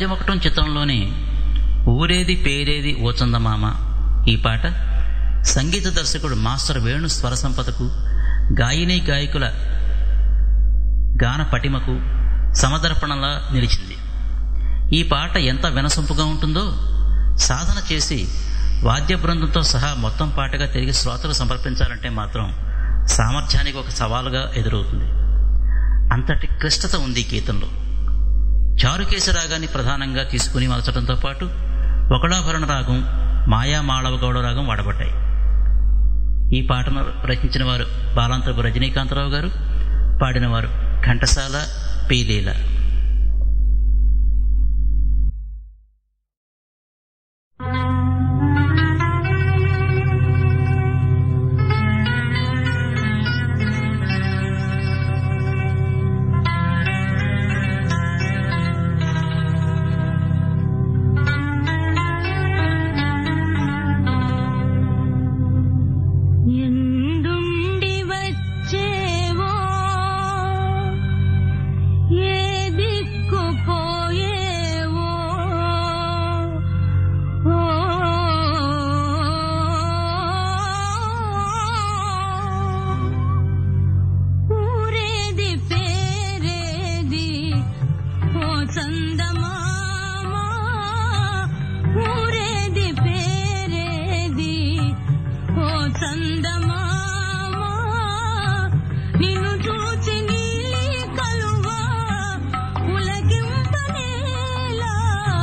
రాజమొకటం చిత్రంలోని ఊరేది పేరేది ఓచందమామ ఈ పాట సంగీత దర్శకుడు మాస్టర్ వేణు స్వర సంపదకు గాయని గాయకుల గాన పటిమకు సమదర్పణలా నిలిచింది ఈ పాట ఎంత వినసొంపుగా ఉంటుందో సాధన చేసి వాద్య బృందంతో సహా మొత్తం పాటగా తిరిగి శ్రోతలు సమర్పించాలంటే మాత్రం సామర్థ్యానికి ఒక సవాలుగా ఎదురవుతుంది అంతటి క్లిష్టత ఉంది ఈ గీతంలో చారుకేశ రాగాన్ని ప్రధానంగా తీసుకుని మలచడంతో పాటు ఒకడాభరణ రాగం మాయా మాళవ గౌడ రాగం వాడబడ్డాయి ఈ పాటను రచించిన వారు బాలాంతరపు రజనీకాంతరావు గారు పాడినవారు ఘంటసాల పీలీల ఎందుండి వచ్చేవో ఏ దిక్కు పోయేవో ఓ ఊరేది పేరేది ఓ చందమామా ఊరేది పేరేది ఓ చందమామా నిన్ను చూచి నీలి కలువా ఉలగింపనేలా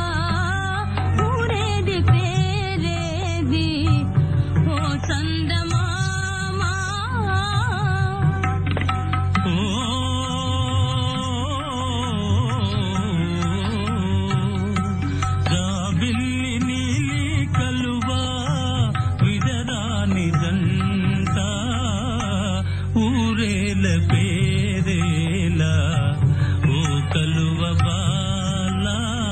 ఊరేది పేరేది ఓ చందమామా రాబిల్లి నీలి కలువా విడరాని దంట ఊరేల పేరేలా ఓ కలువ బాల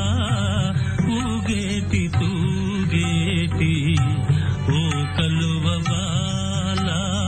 ఊగేటి తూగేటి ఓ కలువ బాల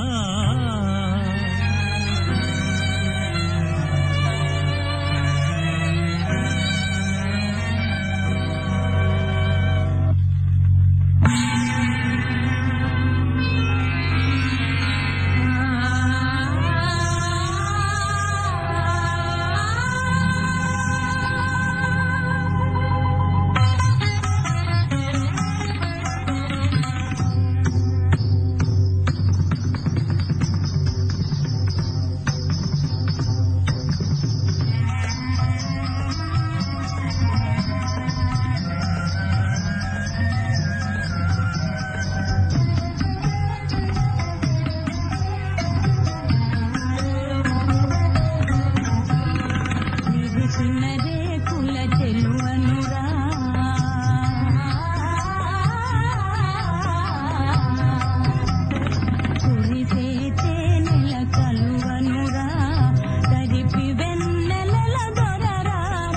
విరిసినదే కుల చెలువనురా కురిసేతే నెల కలువనురా తరిపి వెన్నెలల దొరరారా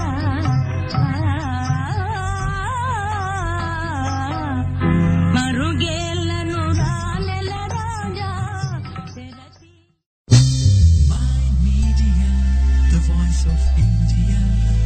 మరుగేళ్ళను రా నెల రాజా తెరచి Media, the voice of India.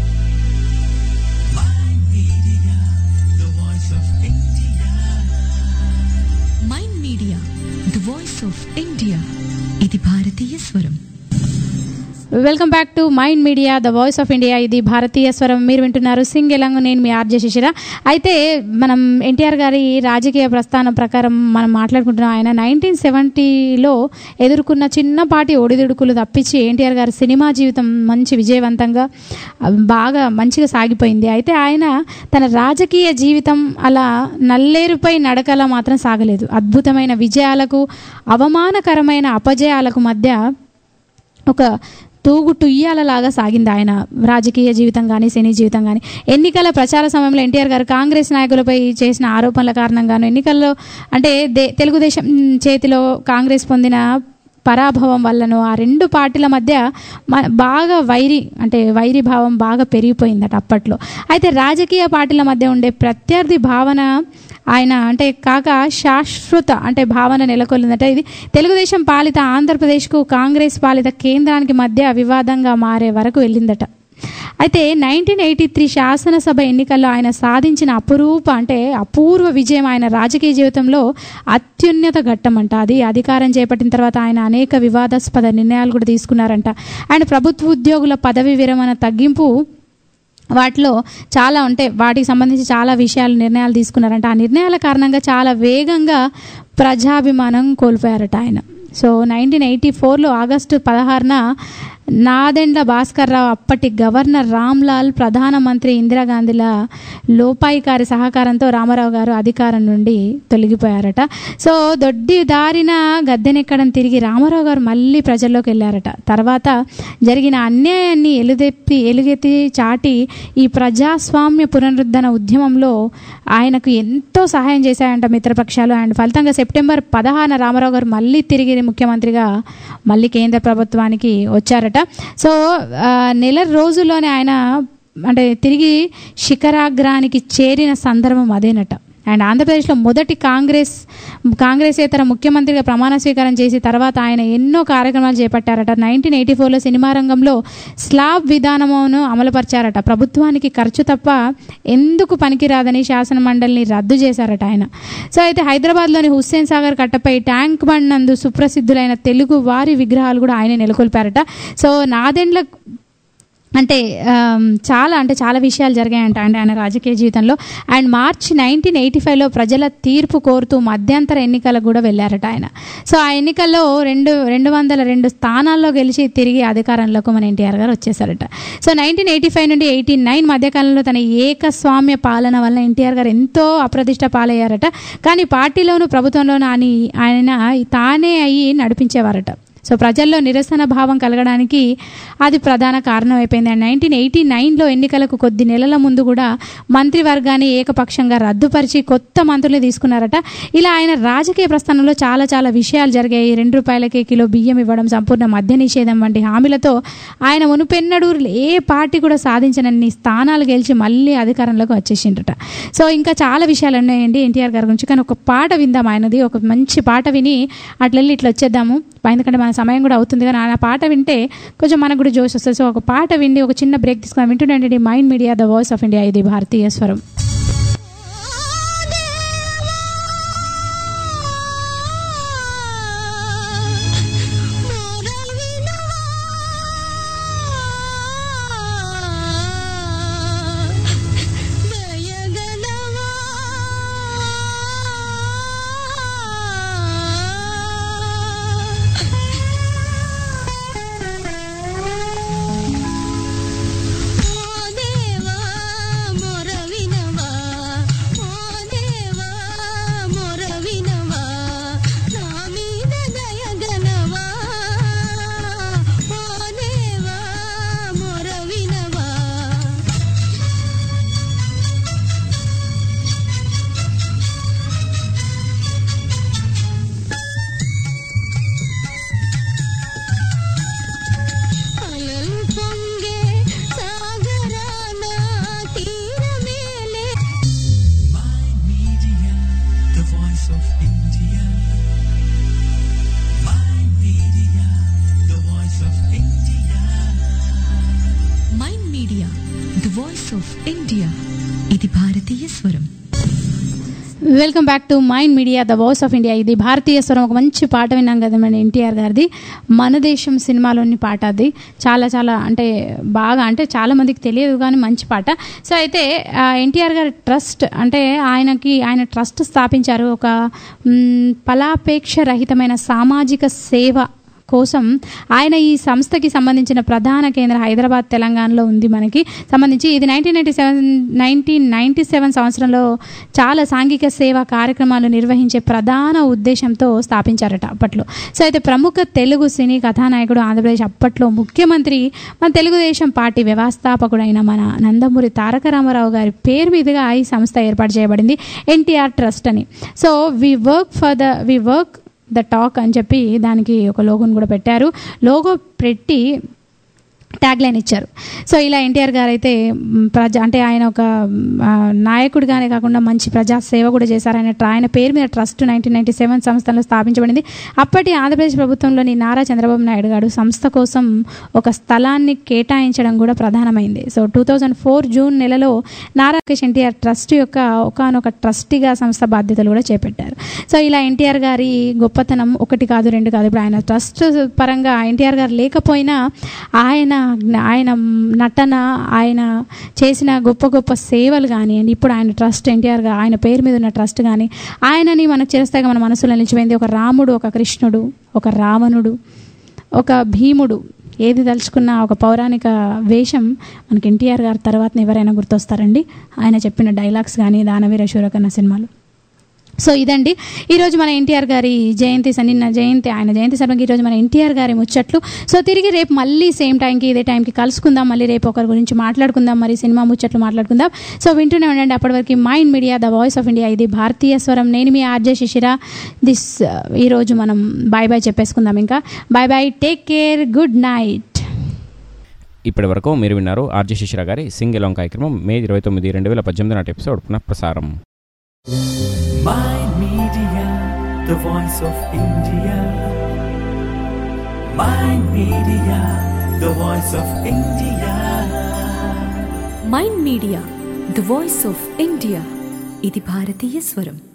My media, the voice of India. Mind media the voice of India ఇది భారతీయ స్వరం welcome back to mind media the voice of India ఇది భారతీయ స్వరం మీరు వింటున్నారు సింగ్ ఎలాంగ్ నేను మీ ఆర్జే శిశిర అయితే మనం ఎన్టీఆర్ గారి రాజకీయ ప్రస్థానం ప్రకారం మనం మాట్లాడుకుంటున్నాం ఆయన నైన్టీన్ సెవెంటీలో ఎదుర్కొన్న చిన్నపాటి ఒడిదుడుకులు తప్పించి ఎన్టీఆర్ గారి సినిమా జీవితం మంచి విజయవంతంగా ఆ, బాగా మంచిగా సాగిపోయింది అయితే ఆయన తన రాజకీయ జీవితం అలా నల్లేరుపై నడకలా మాత్రం సాగలేదు అద్భుతమైన విజయాలకు అవమానకరమైన అపజయాలకు మధ్య ఒక తూగు టుయ్యాలలాగా సాగింది ఆయన రాజకీయ జీవితం కానీ సినీ జీవితం కానీ ఎన్నికల ప్రచార సమయంలో ఎన్టీఆర్ గారు కాంగ్రెస్ నాయకులపై చేసిన ఆరోపణల కారణంగాను ఎన్నికల్లో అంటే దే తెలుగుదేశం చేతిలో కాంగ్రెస్ పొందిన పరాభవం వల్లనో ఆ రెండు పార్టీల మధ్య మ బాగా వైరి అంటే వైరి భావం బాగా పెరిగిపోయిందట అప్పట్లో అయితే రాజకీయ పార్టీల మధ్య ఉండే ప్రత్యర్థి భావన ఆయన అంటే కాక శాశ్వత అంటే భావన నెలకొల్లిందట ఇది తెలుగుదేశం పాలిత ఆంధ్రప్రదేశ్కు కాంగ్రెస్ పాలిత కేంద్రానికి మధ్య వివాదంగా మారే వరకు వెళ్ళిందట అయితే నైన్టీన్ ఎయిటీ త్రీ శాసనసభ ఎన్నికల్లో ఆయన సాధించిన అపురూప అంటే అపూర్వ విజయం ఆయన రాజకీయ జీవితంలో అత్యున్నత ఘట్టం అంట అది అధికారం చేపట్టిన తర్వాత ఆయన అనేక వివాదాస్పద నిర్ణయాలు కూడా తీసుకున్నారంట ఆయన ప్రభుత్వ ఉద్యోగుల పదవి విరమణ తగ్గింపు వాటిలో చాలా ఉంటే వాటికి సంబంధించి చాలా విషయాలు నిర్ణయాలు తీసుకున్నారంట ఆ నిర్ణయాల కారణంగా చాలా వేగంగా ప్రజాభిమానం కోల్పోయారట ఆయన సో నైన్టీన్ ఎయిటీ ఫోర్లో ఆగస్టు పదహారున నాదెండ్ల భాస్కర్ రావు అప్పటి గవర్నర్ రామ్లాల్ ప్రధానమంత్రి ఇందిరాగాంధీల లోపాయికారి సహకారంతో రామారావు గారు అధికారం నుండి తొలగిపోయారట సో దొడ్డి దారిన గద్దెనెక్కడం తిరిగి రామారావు గారు మళ్ళీ ప్రజల్లోకి వెళ్ళారట తర్వాత జరిగిన అన్యాయాన్ని ఎలుదెప్పి ఎలుగెత్తి చాటి ఈ ప్రజాస్వామ్య పునరుద్ధరణ ఉద్యమంలో ఆయనకు ఎంతో సహాయం చేశాయంట మిత్రపక్షాలు అండ్ ఫలితంగా సెప్టెంబర్ పదహారున రామారావు గారు మళ్ళీ తిరిగి ముఖ్యమంత్రిగా మళ్ళీ కేంద్ర ప్రభుత్వానికి వచ్చారట సో ఆ, నెల రోజుల్లోనే ఆయన అంటే తిరిగి శిఖరాగ్రానికి చేరిన సందర్భం అదేనట అండ్ ఆంధ్రప్రదేశ్లో మొదటి కాంగ్రెస్ కాంగ్రెసేతర ముఖ్యమంత్రిగా ప్రమాణ స్వీకారం చేసి తర్వాత ఆయన ఎన్నో కార్యక్రమాలు చేపట్టారట నైన్టీన్ ఎయిటీ ఫోర్లో సినిమా రంగంలో స్లాబ్ విధానమును అమలుపరిచారట ప్రభుత్వానికి ఖర్చు తప్ప ఎందుకు పనికిరాదని శాసన మండలిని రద్దు చేశారట ఆయన సో అయితే హైదరాబాద్లోని హుస్సేన్ సాగర్ కట్టపై ట్యాంక్ బండ్ నందు సుప్రసిద్ధులైన తెలుగు వారి విగ్రహాలు కూడా ఆయన నెలకొల్పారట సో నాదెండ్ల అంటే ఆమ్, చాలా అంటే చాలా విషయాలు జరిగాయంట అంటే ఆయన రాజకీయ జీవితంలో అండ్ మార్చ్ నైన్టీన్ ఎయిటీ ఫైవ్లో ప్రజల తీర్పు కోరుతూ మధ్యంతర ఎన్నికలకు కూడా వెళ్ళారట ఆయన సో ఆ ఎన్నికల్లో రెండు రెండు వందల రెండు స్థానాల్లో గెలిచి తిరిగి అధికారంలోకి మన ఎన్టీఆర్ గారు వచ్చేసారట సో నైన్టీన్ ఎయిటీ ఫైవ్ నుండి ఎయిటీ నైన్ మధ్యకాలంలో తన ఏకస్వామ్య పాలన వల్ల ఎన్టీఆర్ గారు ఎంతో అప్రతిష్ట పాలయ్యారట కానీ పార్టీలోను ప్రభుత్వంలోను అని ఆయన తానే అయ్యి నడిపించేవారట సో ప్రజల్లో నిరసన భావం కలగడానికి అది ప్రధాన కారణం అయిపోయింది అండ్ నైన్టీన్ ఎయిటీ నైన్లో ఎన్నికలకు కొద్ది నెలల ముందు కూడా మంత్రివర్గాన్ని ఏకపక్షంగా రద్దుపరిచి కొత్త మంత్రులు తీసుకున్నారట ఇలా ఆయన రాజకీయ ప్రస్థానంలో చాలా చాలా విషయాలు జరిగాయి రెండు రూపాయలకే కిలో బియ్యం ఇవ్వడం సంపూర్ణ మద్య నిషేధం వంటి హామీలతో ఆయన మునుపెన్నడూ ఏ పార్టీ కూడా సాధించనన్ని స్థానాలు గెలిచి మళ్ళీ అధికారంలోకి వచ్చేసిండ్రట సో ఇంకా చాలా విషయాలు ఉన్నాయండి ఎన్టీఆర్ గారి గురించి కానీ ఒక పాట విందాం ఆయనది ఒక మంచి పాట విని అట్లెళ్ళి ఇట్లా వచ్చేద్దాము ఎందుకంటే మన సమయం కూడా అవుతుంది కానీ ఆ పాట వింటే కొంచెం మనకు కూడా జోష్ వస్తుంది సో ఒక పాట విండి ఒక చిన్న బ్రేక్ తీసుకుని వింటుండండి mind media the voice of India ఇది భారతీయ స్వరం the voice of India. My media, the voice of India. Mind media the voice of India ఇది భారతీయ స్వరం welcome back to mind media the voice of India ఇది భారతీయ స్వరం ఒక మంచి పాట విన్నాం కదా మన ఎన్టీఆర్ గారిది మన దేశం సినిమాలోని పాట అది చాలా చాలా అంటే బాగా అంటే చాలా మందికి తెలియదు కానీ మంచి పాట సో అయితే ఎన్టీఆర్ గారి ట్రస్ట్ అంటే ఆయనకి ఆయన ట్రస్ట్ స్థాపించారు ఒక మ్, ఫలాపేక్ష రహితమైన సామాజిక సేవ కోసం ఆయన ఈ సంస్థకి సంబంధించిన ప్రధాన కేంద్ర హైదరాబాద్ తెలంగాణలో ఉంది మనకి సంబంధించి ఇది nineteen ninety seven nineteen ninety seven సంవత్సరంలో చాలా సాంఘిక సేవా కార్యక్రమాలు నిర్వహించే ప్రధాన ఉద్దేశంతో స్థాపించారట అప్పట్లో సో అయితే ప్రముఖ తెలుగు సినీ కథానాయకుడు ఆంధ్రప్రదేశ్ అప్పట్లో ముఖ్యమంత్రి మన తెలుగుదేశం పార్టీ వ్యవస్థాపకుడైన మన నందమూరి తారక రామారావు గారి పేరు మీదుగా ఈ సంస్థ ఏర్పాటు చేయబడింది ఎన్టీఆర్ ట్రస్ట్ అని so we work for the we work the talk అని చెప్పి దానికి ఒక లోగోని కూడా పెట్టారు లోగో పెట్టి ట్యాగ్ లైన్ ఇచ్చారు సో ఇలా ఎన్టీఆర్ గారు అయితే మ్, ప్రజ అంటే ఆయన ఒక మ్, ఆ, నాయకుడిగానే కాకుండా మంచి ప్రజా సేవ కూడా చేశారు ఆయన ట్ర- ఆయన పేరు మీద ట్రస్ట్ నైన్టీన్ నైన్టీ సెవెన్ సంస్థలో స్థాపించబడింది అప్పటి ఆంధ్రప్రదేశ్ ప్రభుత్వంలోని నారా చంద్రబాబు నాయుడు గారు సంస్థ కోసం ఒక స్థలాన్ని కేటాయించడం కూడా ప్రధానమైంది so two thousand four June నెలలో నారా లోకేష్ ఎన్టీఆర్ ట్రస్ట్ యొక్క ఒకనొక ట్రస్టీగా సంస్థ బాధ్యతలు కూడా చేపట్టారు సో ఇలా ఎన్టీఆర్ గారి గొప్పతనం ఒకటి కాదు రెండు కాదు ఇప్పుడు ఆయన ట్రస్ట్ పరంగా ఎన్టీఆర్ గారు లేకపోయినా ఆయన ఆయన నటన ఆయన చేసిన గొప్ప గొప్ప సేవలు కానివ్వండి ఇప్పుడు ఆయన ట్రస్ట్ ఎన్టీఆర్ గా ఆయన పేరు మీద ఉన్న ట్రస్ట్ కానీ ఆయనని మనకు చిరస్థాయిగా మన మనసులో నిలిచిపోయింది ఒక రాముడు ఒక కృష్ణుడు ఒక రావణుడు ఒక భీముడు ఏది తలుచుకున్న ఒక పౌరాణిక వేషం మనకి ఎన్టీఆర్ గారి తర్వాత ఎవరైనా గుర్తొస్తారండి ఆయన చెప్పిన డైలాగ్స్ కానీ దానవీర శూరకన్న సినిమాలు సో ఇదండి ఈరోజు మన ఎన్టీఆర్ గారి జయంతి స- నిన్న జయంతి ఆయన జయంతి సందర్భంగా ఈరోజు మన ఎన్టీఆర్ గారి ముచ్చట్లు సో తిరిగి రేపు మళ్ళీ సేమ్ టైంకి ఇదే టైంకి కలుసుకుందాం మళ్ళీ రేపు ఒకరి గురించి మాట్లాడుకుందాం మరి సినిమా ముచ్చట్లు మాట్లాడుకుందాం సో వింటూనే ఉండండి అప్పటివరకు mind media the voice of India ఇది భారతీయ స్వరం నేను మీ ఆర్జే శిశిర దిస్ ఈరోజు మనం బాయ్ బాయ్ చెప్పేసుకుందాం ఇంకా bye bye take care good night ఇప్పటి వరకు మీరు విన్నారు ఆర్జే శిశిర గారి సింగ్ ఎలాంగ్ కార్యక్రమం మే ఇరవై తొమ్మిది రెండు వేల పద్దెనిమిది నాటి ఎపిసోడ్ పునః ప్రసారం Mind Media, the voice of India. Mind Media, the voice of India. Mind media the voice of India ఇది భారతీయ స్వరం